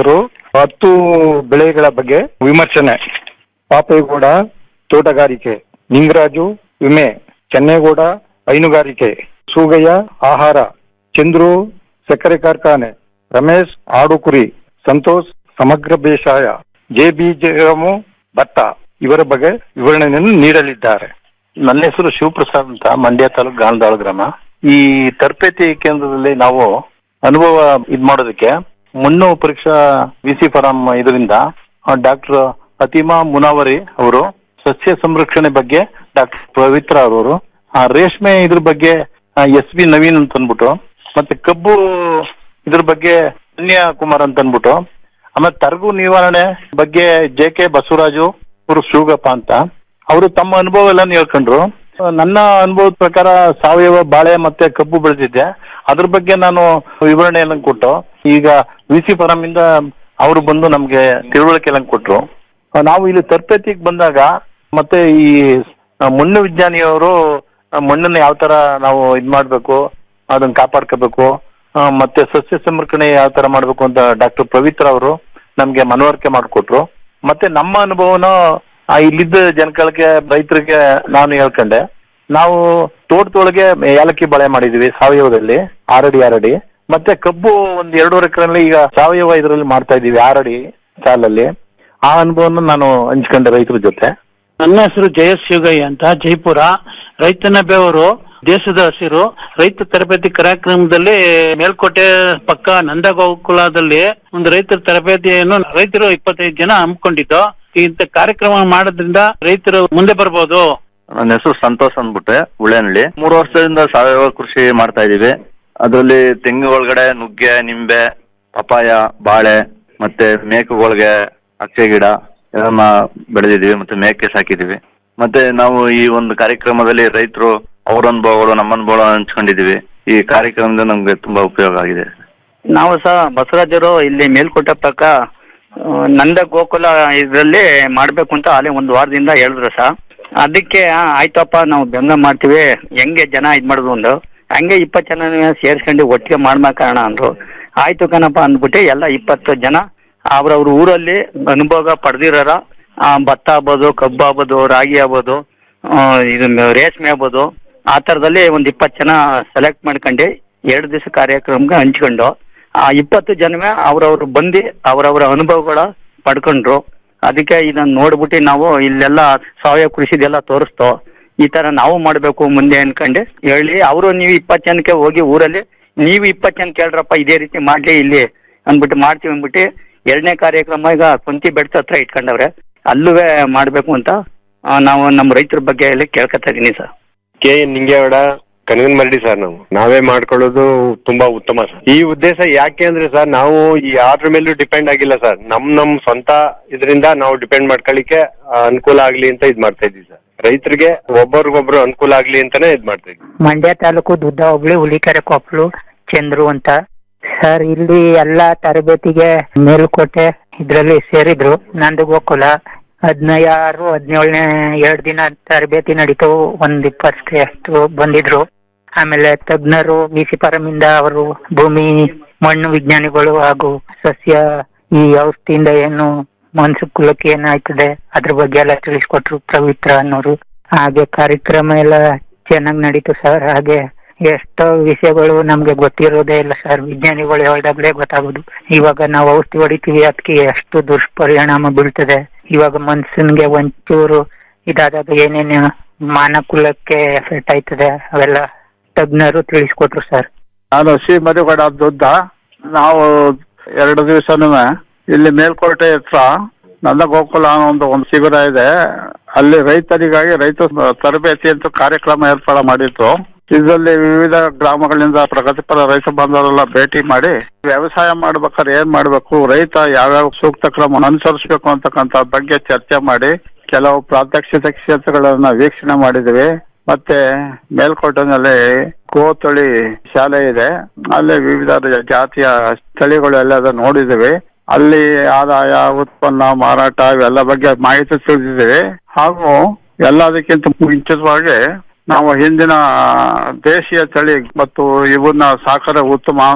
ಹತ್ತು ಬೆಳೆಗಳ ಬಗ್ಗೆ ವಿಮರ್ಶನೆ ಪಾಪೇಗೌಡ ತೋಟಗಾರಿಕೆ ನಿಂಗರಾಜು ವಿಮೆ ಚೆನ್ನೇಗೌಡ ಹೈನುಗಾರಿಕೆ ಸೂಗಯ್ಯ ಆಹಾರ ಚಂದ್ರು ಸಕ್ಕರೆ ಕಾರ್ಖಾನೆ ರಮೇಶ್ ಆಡು ಕುರಿ ಸಂತೋಷ್ ಸಮಗ್ರ ಬೇಸಾಯ ಜೆ ಬಿ ಜಯರಾಮು ಭತ್ತ ಇವರ ಬಗ್ಗೆ ವಿವರಣೆಯನ್ನು ನೀಡಲಿದ್ದಾರೆ ನನ್ನ ಹೆಸರು ಶಿವಪ್ರಸಾದ್ ಅಂತ ಮಂಡ್ಯ ತಾಲೂಕು ಗಾಂಧಾಳ ಗ್ರಾಮ ಈ ತರಬೇತಿ ಕೇಂದ್ರದಲ್ಲಿ ನಾವು ಅನುಭವ ಇದ್ ಮಾಡೋದಕ್ಕೆ ಮಣ್ಣು ಪರೀಕ್ಷಾ ವಿ ಸಿ ಫಾರಂ ಇದರಿಂದ ಡಾಕ್ಟರ್ ಫತಿಮಾ ಮುನಾವರಿ ಅವರು ಸಸ್ಯ ಸಂರಕ್ಷಣೆ ಬಗ್ಗೆ ಡಾಕ್ಟರ್ ಪವಿತ್ರ ಅವರು ಆ ರೇಷ್ಮೆ ಇದ್ರ ಬಗ್ಗೆ ಎಸ್ ಬಿ ನವೀನ್ ಅಂತ ಅಂದ್ಬಿಟ್ಟು ಮತ್ತೆ ಕಬ್ಬು ಇದ್ರ ಬಗ್ಗೆ ಕನ್ಯಾಕುಮಾರ್ ಅಂತ ಅಂದ್ಬಿಟ್ಟು ಆಮೇಲೆ ತರಗು ನಿವಾರಣೆ ಬಗ್ಗೆ ಜೆ ಕೆ ಬಸವರಾಜು ಅವರು ಶಿವಗಪ್ಪ ಅಂತ ಅವರು ತಮ್ಮ ಅನುಭವ ಎಲ್ಲ ಹೇಳ್ಕೊಂಡ್ರು ನನ್ನ ಅನುಭವದ ಪ್ರಕಾರ ಸಾವಯವ ಬಾಳೆ ಮತ್ತೆ ಕಬ್ಬು ಬೆಳೆದಿದ್ದೆ ಅದ್ರ ಬಗ್ಗೆ ನಾನು ವಿವರಣೆ ಎಲ್ಲ ಕೊಟ್ಟು ಈಗ ವಿ ಸಿ ಫಾರಂ ಇಂದ ಅವರು ಬಂದು ನಮ್ಗೆ ತಿಳುವಳಿಕೆ ಎಲ್ಲ ಕೊಟ್ರು ನಾವು ಇಲ್ಲಿ ತರಬೇತಿಗೆ ಬಂದಾಗ ಮತ್ತೆ ಈ ಮಣ್ಣು ವಿಜ್ಞಾನಿಯವರು ಮಣ್ಣನ್ನ ಯಾವ ತರ ನಾವು ಇದ್ ಮಾಡ್ಬೇಕು ಅದನ್ನ ಕಾಪಾಡ್ಕೋಬೇಕು ಆ, ಮತ್ತೆ ಸಸ್ಯ ಸಂರಕ್ಷಣೆ ಯಾವ ತರ ಮಾಡ್ಬೇಕು ಅಂತ ಡಾಕ್ಟರ್ ಪವಿತ್ರ ಅವರು ನಮ್ಗೆ ಮನವರಿಕೆ ಮಾಡಿಕೊಟ್ರು ಮತ್ತೆ ನಮ್ಮ ಅನುಭವನ ಆ ಇಲ್ಲಿದ್ದ ಜನಗಳಿಗೆ ರೈತರಿಗೆ ನಾನು ಹೇಳ್ಕೊಂಡೆ ನಾವು ತೋಟದೊಳಗೆ ಏಲಕ್ಕಿ ಬೆಳೆ ಮಾಡಿದೀವಿ ಸಾವಯವದಲ್ಲಿ ಆರಡಿ ಆರಡಿ ಮತ್ತೆ ಕಬ್ಬು ಒಂದ್ ಎರಡೂವರೆ ಎಕರೆನಲ್ಲಿ ಈಗ ಸಾವಯವ ಇದರಲ್ಲಿ ಮಾಡ್ತಾ ಇದೀವಿ ಆರಡಿ ಸಾಲಲ್ಲಿ ಆ ಅನುಭವನ ನಾನು ಹಂಚ್ಕೊಂಡೆ ರೈತರ ಜೊತೆ ನನ್ನ ಹೆಸರು ಜಯಸ್ ಶಿವಗಯ್ಯ ಅಂತ ಜೈಪುರ ರೈತನ ಬೆವರು ದೇಶದ ಹಸಿರು ರೈತ ತರಬೇತಿ ಕಾರ್ಯಕ್ರಮದಲ್ಲಿ ಮೇಲ್ಕೋಟೆ ಪಕ್ಕ ನಂದಗೋಕುಲದಲ್ಲಿ ಒಂದು ರೈತರ ತರಬೇತಿಯನ್ನು ರೈತರು ಇಪ್ಪತ್ತೈದು ಜನ ಹಮ್ಮಿಕೊಂಡಿದ್ದು ಇಂಥ ಕಾರ್ಯಕ್ರಮ ಮಾಡೋದ್ರಿಂದ ರೈತರು ಮುಂದೆ ಬರ್ಬೋದು ನನ್ನ ಹೆಸರು ಸಂತೋಷ್ ಅಂದ್ಬಿಟ್ಟೆ ಉಳ್ಳೇನಹಳ್ಳಿ ಮೂರು ವರ್ಷದಿಂದ ಸಾವಯವ ಕೃಷಿ ಮಾಡ್ತಾ ಇದೀವಿ ಅದರಲ್ಲಿ ತೆಂಗು ಒಳಗಡೆ ನುಗ್ಗೆ ನಿಂಬೆ ಪಪಾಯ ಬಾಳೆ ಮತ್ತೆ ಮೇಕೆಗಳಿಗೆ ಅಕ್ಕೆ ಗಿಡ ಎಲ್ಲ ಬೆಳೆದಿದೀವಿ ಮತ್ತೆ ಮೇಕೆ ಸಾಕಿದೀವಿ ಮತ್ತೆ ನಾವು ಈ ಒಂದು ಕಾರ್ಯಕ್ರಮದಲ್ಲಿ ರೈತರು ಅವ್ರ ಅನುಭವಗಳು ನಮ್ಮ ಅನುಭವ ಹಂಚ್ಕೊಂಡಿದೀವಿ ಈ ಕಾರ್ಯಕ್ರಮದಿಂದ ನಮ್ಗೆ ತುಂಬಾ ಉಪಯೋಗ ಆಗಿದೆ ನಾವು ಸಹ ಬಸವರಾಜರು ಇಲ್ಲಿ ಮೇಲ್ಕೋಟೆ ಪಕ್ಕ ಆ, ನಂದ ಗೋಕುಲ ಇದರಲ್ಲಿ ಮಾಡ್ಬೇಕು ಅಂತ ಅಲ್ಲಿ ಒಂದು ವಾರದಿಂದ ಹೇಳಿದ್ರು ಸಹ ಅದಕ್ಕೆ ಆ, ಆಯ್ತಪ್ಪ ನಾವು ಬೆಂಗ ಮಾಡ್ತೀವಿ ಹೆಂಗೆ ಜನ ಇದ್ ಮಾಡುದು ಒಂದು ಹಂಗೆ ಇಪ್ಪತ್ತು ಜನ ಸೇರ್ಸ್ಕೊಂಡು ಒಟ್ಟಿಗೆ ಮಾಡ್ಬೇಕಣ ಅಂದ್ರು ಆಯ್ತು ಕಣಪ್ಪ ಅಂದ್ಬಿಟ್ಟು ಎಲ್ಲ ಇಪ್ಪತ್ತು ಜನ ಅವ್ರವ್ರ ಊರಲ್ಲಿ ಅನುಭವ ಪಡೆದಿರೋರ ಭತ್ತ ಆಗ್ಬೋದು ಕಬ್ಬು ಆಗ್ಬೋದು ರಾಗಿ ಆಗ್ಬೋದು ಆ, ಇದು ಮ- ರೇಷ್ಮೆ ಆಗ್ಬೋದು ಆ ಥರದಲ್ಲಿ ಒಂದು ಇಪ್ಪತ್ತು ಜನ ಸೆಲೆಕ್ಟ್ ಮಾಡ್ಕೊಂಡು ಎರಡು ದಿವಸ ಕಾರ್ಯಕ್ರಮಕ್ಕೆ ಹಂಚ್ಕೊಂಡು ಆ ಇಪ್ಪತ್ತು ಜನವೇ ಅವ್ರವ್ರು ಬಂದು ಅವರವರ ಅನುಭವಗಳ ಪಡ್ಕೊಂಡ್ರು ಅದಕ್ಕೆ ಇದನ್ನ ನೋಡ್ಬಿಟ್ಟು ನಾವು ಇಲ್ಲೆಲ್ಲ ಸಾವಯವ ಕೃಷಿದೆಲ್ಲ ತೋರಿಸ್ತೋ ಈ ತರ ನಾವು ಮಾಡಬೇಕು ಮುಂದೆ ಅನ್ಕೊಂಡು ಹೇಳಿ ಅವರು ನೀವು ಇಪ್ಪತ್ತು ಜನಕ್ಕೆ ಹೋಗಿ ಊರಲ್ಲಿ ನೀವು ಇಪ್ಪತ್ತು ಜನ ಕೇಳ್ರಪ್ಪ ಇದೇ ರೀತಿ ಮಾಡ್ಲಿ ಇಲ್ಲಿ ಅಂದ್ಬಿಟ್ಟು ಮಾಡ್ತೀವಿ ಅಂದ್ಬಿಟ್ಟು ಎರಡನೇ ಕಾರ್ಯಕ್ರಮ ಈಗ ಕುಂತಿ ಬೆಡ್ತ ಹತ್ರ ಇಟ್ಕೊಂಡವ್ರೆ ಅಲ್ಲೂ ಮಾಡ್ಬೇಕು ಅಂತ ಆ, ನಾವು ನಮ್ಮ ರೈತರ ಬಗ್ಗೆ ಎಲ್ಲ ಕೇಳ್ಕೊತಾ ಇದೀನಿ sir K N Ningegowda Kanaganamaradi sir ನಾವು ನಾವೇ ಮಾಡ್ಕೊಳ್ಳೋದು ತುಂಬಾ ಉತ್ತಮ ಸರ್ ಈ ಉದ್ದೇಶ ಯಾಕೆ ಅಂದ್ರೆ ಸರ್ ನಾವು ಈ ಯಾವ್ದ್ರ ಮೇಲೂ ಡಿಪೆಂಡ್ ಆಗಿಲ್ಲ ಸರ್ ನಮ್ ನಮ್ ಸ್ವಂತ ಇದರಿಂದ ನಾವು ಡಿಪೆಂಡ್ ಮಾಡ್ಕೊಳ್ಳಿಕ್ಕೆ ಆ, ಅನುಕೂಲ ಆಗ್ಲಿ ಅಂತ ಇದ್ ಮಾಡ್ತಾ ಇದೀವಿ ಸರ್ ರೈತರಿಗೆ ಒಬ್ಬರಿಗೊಬ್ರು ಅನುಕೂಲ ಆಗ್ಲಿ ಅಂತಾನೆ ಇದ್ ಮಾಡ್ತಾ ಇದೀವಿ ಮಂಡ್ಯ ತಾಲೂಕು ದುದ್ದ ಹೋಬಳಿ ಹುಲಿಕೆರೆ ಕೊಪ್ಪಲು ಚಂದ್ರು ಅಂತ ಸರ್ ಇಲ್ಲಿ ಎಲ್ಲಾ ತರಬೇತಿಗೆ ಮೇಲುಕೋಟೆ ಇದ್ರಲ್ಲಿ ಸೇರಿದ್ರು ನಂದು ಗೋಕುಲ ಹದಿನೈದು ಹದಿನೇಳನೇ ಎರಡು ದಿನ ತರಬೇತಿ ನಡೀತು ಒಂದ್ ಇಪ್ಪತ್ತು ಅಷ್ಟು ಬಂದಿದ್ರು ಆಮೇಲೆ ತಜ್ಞರು ವಿ ಸಿ ಇಂದ ಅವರು ಭೂಮಿ ಮಣ್ಣು ವಿಜ್ಞಾನಿಗಳು ಹಾಗೂ ಸಸ್ಯ ಈ ಔಷಧಿಯಿಂದ ಏನು ಮನ್ಸು ಕುಲಕ್ಕೆ ಏನಾಯ್ತದೆ ಅದ್ರ ಬಗ್ಗೆ ಎಲ್ಲ ತಿಳಿಸ್ಕೊಟ್ರು ಪವಿತ್ರ ಅನ್ನೋರು ಹಾಗೆ ಕಾರ್ಯಕ್ರಮ ಎಲ್ಲ ಚೆನ್ನಾಗಿ ನಡೀತು ಸರ್ ಹಾಗೆ ಎಷ್ಟೋ ವಿಷಯಗಳು ನಮ್ಗೆ ಗೊತ್ತಿರೋದೇ ಇಲ್ಲ ಸರ್ ವಿಜ್ಞಾನಿಗಳು ಹೇಳ್ದಾಗ್ಲೇ ಗೊತ್ತಾಗೋದು ಇವಾಗ ನಾವು ಔಷಧಿ ಹೊಡಿತೀವಿ ಅದಕ್ಕೆ ಎಷ್ಟು ದುಷ್ಪರಿಣಾಮ ಬೀಳ್ತದೆ ಇವಾಗ ಮನ್ಸನ್ಗೆ ಒಂಚೂರು ಇದಾದಾಗ ಏನೇನು ಮಾನಕುಲಕ್ಕೆ ಎಫೆಕ್ಟ್ ಆಯ್ತದೆ ಅವೆಲ್ಲ ತಜ್ಞರು ತಿಳಿಸ್ಕೊಟ್ರು ಸರ್ ನಾನು ಸಿ ಮಧುಗೌಡ ದುದ್ದ ನಾವು ಎರಡು ದಿವಸನೂ ಇಲ್ಲಿ ಮೇಲ್ಕೋಟೆ ಹತ್ರ ನಂದ ಗೋಕುಲ ಅನ್ನೋ ಒಂದು ಒಂದು ಶಿಬಿರ ಇದೆ ಅಲ್ಲಿ ರೈತರಿಗಾಗಿ ರೈತ ತರಬೇತಿ ಅಂತ ಕಾರ್ಯಕ್ರಮ ಏರ್ಪಾಡು ಮಾಡಿತ್ತು ಇದರಲ್ಲಿ ವಿವಿಧ ಗ್ರಾಮಗಳಿಂದ ಪ್ರಗತಿಪರ ರೈತ ಬಾಂಧವರೆಲ್ಲ ಭೇಟಿ ಮಾಡಿ ವ್ಯವಸಾಯ ಮಾಡ್ಬೇಕಾದ್ರೆ ಏನ್ ಮಾಡ್ಬೇಕು ರೈತ ಯಾವ್ಯಾವ ಸೂಕ್ತ ಕ್ರಮ ಅನುಸರಿಸಬೇಕು ಅಂತಕ್ಕಂಥ ಬಗ್ಗೆ ಚರ್ಚೆ ಮಾಡಿ ಕೆಲವು ಪ್ರಾತ್ಯಕ್ಷಿಕ ಕ್ಷೇತ್ರಗಳನ್ನ ವೀಕ್ಷಣೆ ಮಾಡಿದ್ವಿ ಮತ್ತೆ ಮೇಲ್ಕೋಟೆನಲ್ಲಿ ಗೋತಳಿ ಶಾಲೆ ಇದೆ ಅಲ್ಲಿ ವಿವಿಧ ಜಾತಿಯ ತಳಿಗಳು ಎಲ್ಲ ನೋಡಿದಿವಿ ಅಲ್ಲಿ ಆದಾಯ ಉತ್ಪನ್ನ ಮಾರಾಟ ಇವೆಲ್ಲ ಬಗ್ಗೆ ಮಾಹಿತಿ ತಿಳಿದಿದ್ದೀವಿ ಹಾಗೂ ಎಲ್ಲದಕ್ಕಿಂತ ಮುಂಚಿತವಾಗಿ ನಾವು ಹಿಂದಿನ ದೇಶೀಯ ತಳಿ ಮತ್ತು ಇವನ್ನ ಸಾಕರೆ ಉತ್ತಮ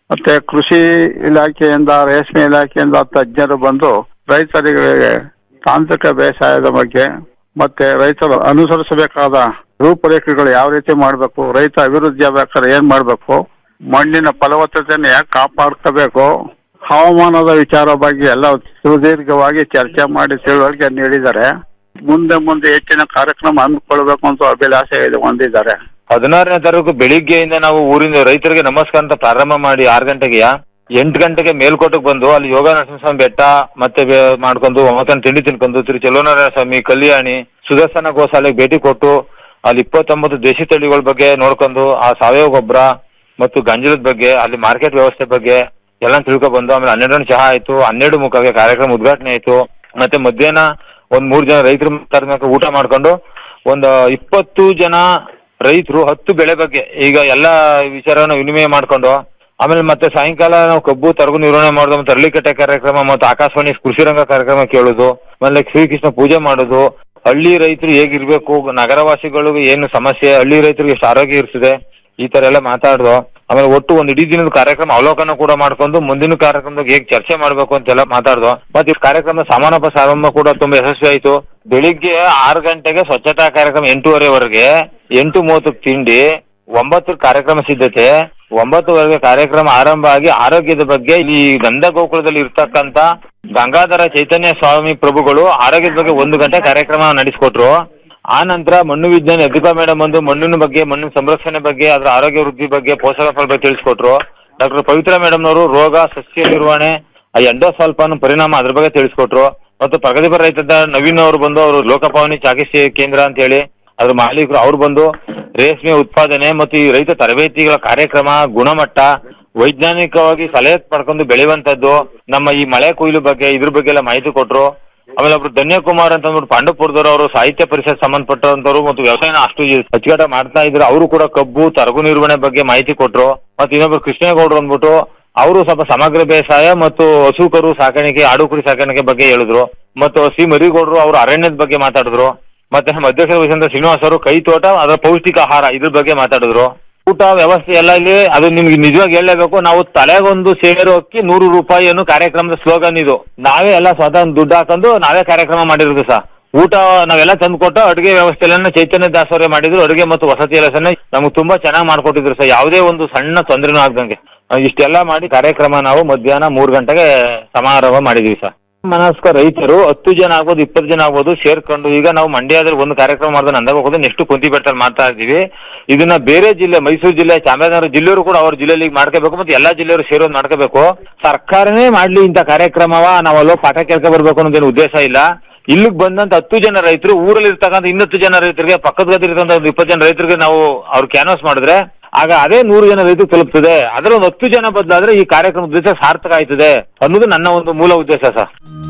ಮತ್ತೆ ಕೃಷಿ ಇಲಾಖೆಯಿಂದ ರೇಷ್ಮೆ ಇಲಾಖೆಯಿಂದ ತಜ್ಞರು ಬಂದು ರೈತರಿಗೆ ತಾಂತ್ರಿಕ ಬೇಸಾಯದ ಬಗ್ಗೆ ಮತ್ತೆ ರೈತರು ಅನುಸರಿಸಬೇಕಾದ ರೂಪರೇಖೆಗಳು ಯಾವ ರೀತಿ ಮಾಡಬೇಕು ರೈತ ಅಭಿವೃದ್ಧಿ ಆಗ್ಬೇಕಾದ್ರೆ ಏನ್ ಮಾಡ್ಬೇಕು ಮಣ್ಣಿನ ಫಲವತ್ತತೆಯನ್ನು ಯಾಕೆ ಕಾಪಾಡ್ಕೋಬೇಕು ಹವಾಮಾನದ ವಿಚಾರ ಬಗ್ಗೆ ಎಲ್ಲ ಸುದೀರ್ಘವಾಗಿ ಚರ್ಚೆ ಮಾಡಿ ತಿಳುವಳಿಕೆ ನೀಡಿದ್ದಾರೆ ಮುಂದೆ ಮುಂದೆ ಹೆಚ್ಚಿನ ಕಾರ್ಯಕ್ರಮ ಹಮ್ಮಿಕೊಳ್ಬೇಕು ಅಂತ ಅಭಿಲಾಷೆ ಇದು ಹೊಂದಿದ್ದಾರೆ ಹದಿನಾರನೇ ತಾರೀಕು ಬೆಳಿಗ್ಗೆಯಿಂದ ನಾವು ಊರಿಂದ ರೈತರಿಗೆ ನಮಸ್ಕಾರ ಅಂತ ಪ್ರಾರಂಭ ಮಾಡಿ ಆರು ಗಂಟೆಗೆ ಎಂಟು ಗಂಟೆಗೆ ಮೇಲ್ಕೋಟಕ್ಕೆ ಬಂದು ಅಲ್ಲಿ ಯೋಗ ನರಸಿಂಹಸ್ವಾಮಿ ಬೆಟ್ಟ ಮತ್ತೆ ಬೆ- ಮಾಡ್ಕೊಂಡು ಒಂಬತ್ತನ ತಿಂಡಿ ತಿನ್ಕೊಂಡು ಶ್ರೀ ಚಲೋನಾರಾಯಣ ಸ್ವಾಮಿ ಕಲ್ಯಾಣಿ ಸುದರ್ಶನ ಗೋಶಾಲೆಗೆ ಭೇಟಿ ಕೊಟ್ಟು ಅಲ್ಲಿ ಇಪ್ಪತ್ತೊಂಬತ್ತು ದೇಶಿ ತಳಿಗಳ ಬಗ್ಗೆ ನೋಡ್ಕೊಂಡು ಆ ಸಾವಯವ ಗೊಬ್ಬರ ಮತ್ತು ಗಂಜಲದ ಬಗ್ಗೆ ಅಲ್ಲಿ ಮಾರ್ಕೆಟ್ ವ್ಯವಸ್ಥೆ ಬಗ್ಗೆ ಎಲ್ಲ ತಿಳ್ಕೊ ಬಂದು ಆಮೇಲೆ ಹನ್ನೆರಡು ಗಂಟೆ ಚಹಾ ಆಯ್ತು ಹನ್ನೆರಡು ಮುಖಕ್ಕೆ ಕಾರ್ಯಕ್ರಮ ಉದ್ಘಾಟನೆ ಆಯ್ತು ಮತ್ತೆ ಮಧ್ಯಾಹ್ನ ಒಂದ್ ಮೂರ್ ಜನ ರೈತರ ಮಾತಾಡ್ಬೇಕು ಊಟ ಮಾಡ್ಕೊಂಡು ಒಂದು ಇಪ್ಪತ್ತು ಜನ ರೈತರು ಹತ್ತು ಬೆಳೆ ಬಗ್ಗೆ ಈಗ ಎಲ್ಲ ವಿಚಾರನ ವಿನಿಮಯ ಮಾಡ್ಕೊಂಡು ಆಮೇಲೆ ಮತ್ತೆ ಸಾಯಂಕಾಲ ನಾವು ಕಬ್ಬು ತರಗು ನಿರ್ವಹಣೆ ಮಾಡೋದು ಮತ್ತೆ ಅರಳಿಕಟ್ಟೆ ಕಾರ್ಯಕ್ರಮ ಮತ್ತು ಆಕಾಶವಾಣಿ ಕೃಷಿ ರಂಗ ಕಾರ್ಯಕ್ರಮ ಕೇಳೋದು ಆಮೇಲೆ ಶ್ರೀಕೃಷ್ಣ ಪೂಜೆ ಮಾಡೋದು ಹಳ್ಳಿ ರೈತರು ಹೇಗಿರ್ಬೇಕು ನಗರವಾಸಿಗಳಿಗೆ ಏನು ಸಮಸ್ಯೆ ಹಳ್ಳಿ ರೈತರಿಗೆ ಎಷ್ಟು ಆರೋಗ್ಯ ಇರ್ತದೆ ಈ ತರ ಎಲ್ಲ ಮಾತಾಡ್ದು ಆಮೇಲೆ ಒಟ್ಟು ಒಂದ್ ಇಡೀ ದಿನದ ಕಾರ್ಯಕ್ರಮ ಅವಲೋಕನ ಕೂಡ ಮಾಡ್ಕೊಂಡು ಮುಂದಿನ ಕಾರ್ಯಕ್ರಮದಾಗ ಹೇಗ್ ಚರ್ಚೆ ಮಾಡ್ಬೇಕು ಅಂತೆಲ್ಲ ಮಾತಾಡ್ದು ಮತ್ತೆ ಈ ಕಾರ್ಯಕ್ರಮ ಸಮಾನಪ ಪ್ರಾರಂಭ ಕೂಡ ತುಂಬಾ ಯಶಸ್ವಿ ಆಯ್ತು ಬೆಳಿಗ್ಗೆ ಆರು ಗಂಟೆಗೆ ಸ್ವಚ್ಛತಾ ಕಾರ್ಯಕ್ರಮ ಎಂಟೂವರೆವರೆಗೆ ಎಂಟು ಮೂವತ್ತಕ್ಕೆ ತಿಂಡಿ ಒಂಬತ್ತು ಕಾರ್ಯಕ್ರಮ ಸಿದ್ಧತೆ ಒಂಬತ್ತುವರೆಗೆ ಕಾರ್ಯಕ್ರಮ ಆರಂಭ ಆಗಿ ಆರೋಗ್ಯದ ಬಗ್ಗೆ ಈ ಗಂಧ ಗೋಕುಲದಲ್ಲಿ ಇರ್ತಕ್ಕಂತ ಗಂಗಾಧರ ಚೈತನ್ಯ ಸ್ವಾಮಿ ಪ್ರಭುಗಳು ಆರೋಗ್ಯದ ಬಗ್ಗೆ ಒಂದು ಗಂಟೆ ಕಾರ್ಯಕ್ರಮ ನಡೆಸಿಕೊಟ್ರು ಆ ನಂತರ ಮಣ್ಣು ವಿಜ್ಞಾನಿ ಅಧಿಕಾ ಮೇಡಮ್ ಬಂದು ಮಣ್ಣಿನ ಬಗ್ಗೆ ಮಣ್ಣಿನ ಸಂರಕ್ಷಣೆ ಬಗ್ಗೆ ಅದರ ಆರೋಗ್ಯ ವೃದ್ಧಿ ಬಗ್ಗೆ ಪೋಷಕ ಫಲ ಬಗ್ಗೆ ತಿಳಿಸ್ಕೊಟ್ರು ಡಾಕ್ಟರ್ ಪವಿತ್ರ ಮೇಡಮ್ ನವರು ರೋಗ ಸಸ್ಯ ನಿರ್ವಹಣೆ ಆ ಎಂಡೋಸಲ್ಫಾನ್ ಪರಿಣಾಮ ಅದ್ರ ಬಗ್ಗೆ ತಿಳಿಸ್ಕೊಟ್ರು ಮತ್ತು ಪ್ರಗತಿಪರ ರೈತದ ನವೀನ್ ಅವರು ಬಂದು ಅವರು ಲೋಕಪಾವನಿ ಚಾಕಿತ್ಸೆ ಕೇಂದ್ರ ಅಂತ ಹೇಳಿ ಅದ್ರ ಮಾಲೀಕರು ಅವ್ರು ಬಂದು ರೇಷ್ಮೆ ಉತ್ಪಾದನೆ ಮತ್ತು ಈ ರೈತ ತರಬೇತಿಗಳ ಕಾರ್ಯಕ್ರಮ ಗುಣಮಟ್ಟ ವೈಜ್ಞಾನಿಕವಾಗಿ ಸಲಹೆ ಪಡ್ಕೊಂಡು ಬೆಳೆಯುವಂತದ್ದು ನಮ್ಮ ಈ ಮಳೆ ಕೊಯ್ಲು ಬಗ್ಗೆ ಇದ್ರ ಬಗ್ಗೆ ಎಲ್ಲ ಮಾಹಿತಿ ಕೊಟ್ರು ಆಮೇಲೆ ಒಬ್ರು ಧನ್ಯಕುಮಾರ್ ಅಂತ ಅಂದ್ಬಿಟ್ಟು ಪಾಂಡವಪುರದವರು ಅವರು ಸಾಹಿತ್ಯ ಪರಿಷತ್ ಸಂಬಂಧಪಟ್ಟಂತವ್ರು ಮತ್ತು ವ್ಯವಸಾಯನ ಅಷ್ಟು ಅಚ್ಚುಕಟ್ಟಾಗಿ ಮಾಡ್ತಾ ಇದ್ರು ಅವರು ಕೂಡ ಕಬ್ಬು ತರಗು ನಿರ್ವಹಣೆ ಬಗ್ಗೆ ಮಾಹಿತಿ ಕೊಟ್ರು ಮತ್ತೆ ಇನ್ನೊಬ್ರು ಕೃಷ್ಣೇಗೌಡರು ಅಂದ್ಬಿಟ್ಟು ಅವರು ಸ್ವಲ್ಪ ಸಮಗ್ರ ಬೇಸಾಯ ಮತ್ತು ಹಸು ಕರು ಸಾಕಾಣಿಕೆ ಆಡು ಕುರಿ ಸಾಕಾಣಿಕೆ ಬಗ್ಗೆ ಹೇಳಿದ್ರು ಮತ್ತು ಸಿ ಮರಿಗೌಡರು ಅವರು ಅರಣ್ಯದ ಬಗ್ಗೆ ಮಾತಾಡಿದ್ರು ಮತ್ತೆ ನಮ್ಮ ಅಧ್ಯಕ್ಷ ವಹಿಸಿದ ಶ್ರೀನಿವಾಸ್ ಅವರು ಕೈ ತೋಟ ಅದರ ಪೌಷ್ಟಿಕ ಆಹಾರ ಇದ್ರ ಬಗ್ಗೆ ಮಾತಾಡಿದ್ರು ಊಟ ವ್ಯವಸ್ಥೆ ಎಲ್ಲ ಇಲ್ಲಿ ಅದು ನಿಮ್ಗೆ ನಿಜವಾಗಿ ಹೇಳಲೇಬೇಕು ನಾವು ತಲೆಗೊಂದು ಸೇರು ಅಕ್ಕಿ ನೂರು ರೂಪಾಯಿ ಅನ್ನೋ ಕಾರ್ಯಕ್ರಮದ ಸ್ಲೋಗನ್ ಇದು ನಾವೇ ಎಲ್ಲ ಸ್ವತಃ ದುಡ್ಡು ಹಾಕೊಂಡು ನಾವೇ ಕಾರ್ಯಕ್ರಮ ಮಾಡಿರೋದು ಸಹ ಊಟ ನಾವೆಲ್ಲ ತಂದ್ಕೊಟ್ಟು ಅಡುಗೆ ವ್ಯವಸ್ಥೆ ಎಲ್ಲ ಚೈತನ್ಯ ದಾಸವರೇ ಮಾಡಿದ್ರು ಅಡುಗೆ ಮತ್ತು ವಸತಿ ಎಲ್ಲ ಸಹ ನಮ್ಗೆ ತುಂಬಾ ಚೆನ್ನಾಗಿ ಮಾಡ್ಕೊಟ್ಟಿದ್ರು ಸರ್ ಯಾವುದೇ ಒಂದು ಸಣ್ಣ ತೊಂದರೆನೂ ಆಗ್ದಂಗೆ ಆ, ಇಷ್ಟೆಲ್ಲ ಮಾಡಿ ಕಾರ್ಯಕ್ರಮ ನಾವು ಮಧ್ಯಾಹ್ನ ಮೂರು ಗಂಟೆಗೆ ಸಮಾರಂಭ ಮಾಡಿದೀವಿ ಸರ್ ಮನಸ್ಕ ರೈತರು ಹತ್ತು ಜನ ಆಗ್ಬೋದು ಇಪ್ಪತ್ತು ಜನ ಆಗ್ಬೋದು ಸೇರ್ಕೊಂಡು ಈಗ ನಾವು ಮಂಡ್ಯದಲ್ಲಿ ಒಂದು ಕಾರ್ಯಕ್ರಮ ಮಾಡಿದ್ರೆ ನಂದಾಗ ಹೋಗೋದು ನೆಕ್ಸ್ಟ್ ಕುಂತಿ ಬೆಟ್ಟಲ್ಲಿ ಮಾಡ್ತಾ ಇದ್ದೀವಿ ಇದನ್ನ ಬೇರೆ ಜಿಲ್ಲೆ ಮೈಸೂರು ಜಿಲ್ಲೆ ಚಾಮರಾಜನಗರ ಜಿಲ್ಲೆಯವರು ಕೂಡ ಅವ್ರ ಜಿಲ್ಲೆಯಲ್ಲಿ ಮಾಡ್ಕೋಬೇಕು ಮತ್ತೆ ಎಲ್ಲಾ ಜಿಲ್ಲೆಯವರು ಸೇರೋದು ಮಾಡ್ಕೋಬೇಕು ಸರ್ಕಾರನೇ ಮಾಡ್ಲಿ ಇಂಥ ಕಾರ್ಯಕ್ರಮವ ನಾವು ಅಲ್ಲೋ ಪಾಠ ಕೇಳ್ಕೊ ಬರ್ಬೇಕು ಅನ್ನೋದೇನು ಉದ್ದೇಶ ಇಲ್ಲ ಇಲ್ಲಿಗೆ ಬಂದಂತ ಹತ್ತು ಜನ ರೈತರು ಊರಲ್ಲಿ ಇರ್ತಕ್ಕಂಥ ಇನ್ನತ್ತು ಜನ ರೈತರಿಗೆ ಪಕ್ಕದ ಗದ್ದೆ ಇರ್ತಕ್ಕಂಥ ಒಂದು ಇಪ್ಪತ್ತು ಜನ ರೈತರಿಗೆ ನಾವು ಅವ್ರು ಕ್ಯಾನ್ವಾಸ್ ಮಾಡಿದ್ರೆ ಆಗ ಅದೇ ನೂರು ಜನ ರೈತರು ತಲುಪ್ತದೆ ಅದರ ಒಂದು ಹತ್ತು ಜನ ಬದಲಾದ್ರೆ ಈ ಕಾರ್ಯಕ್ರಮದ ಉದ್ದೇಶ ಸಾರ್ಥಕ ಆಯ್ತದೆ ಅನ್ನೋದು ನನ್ನ ಒಂದು ಮೂಲ ಉದ್ದೇಶ ಸರ್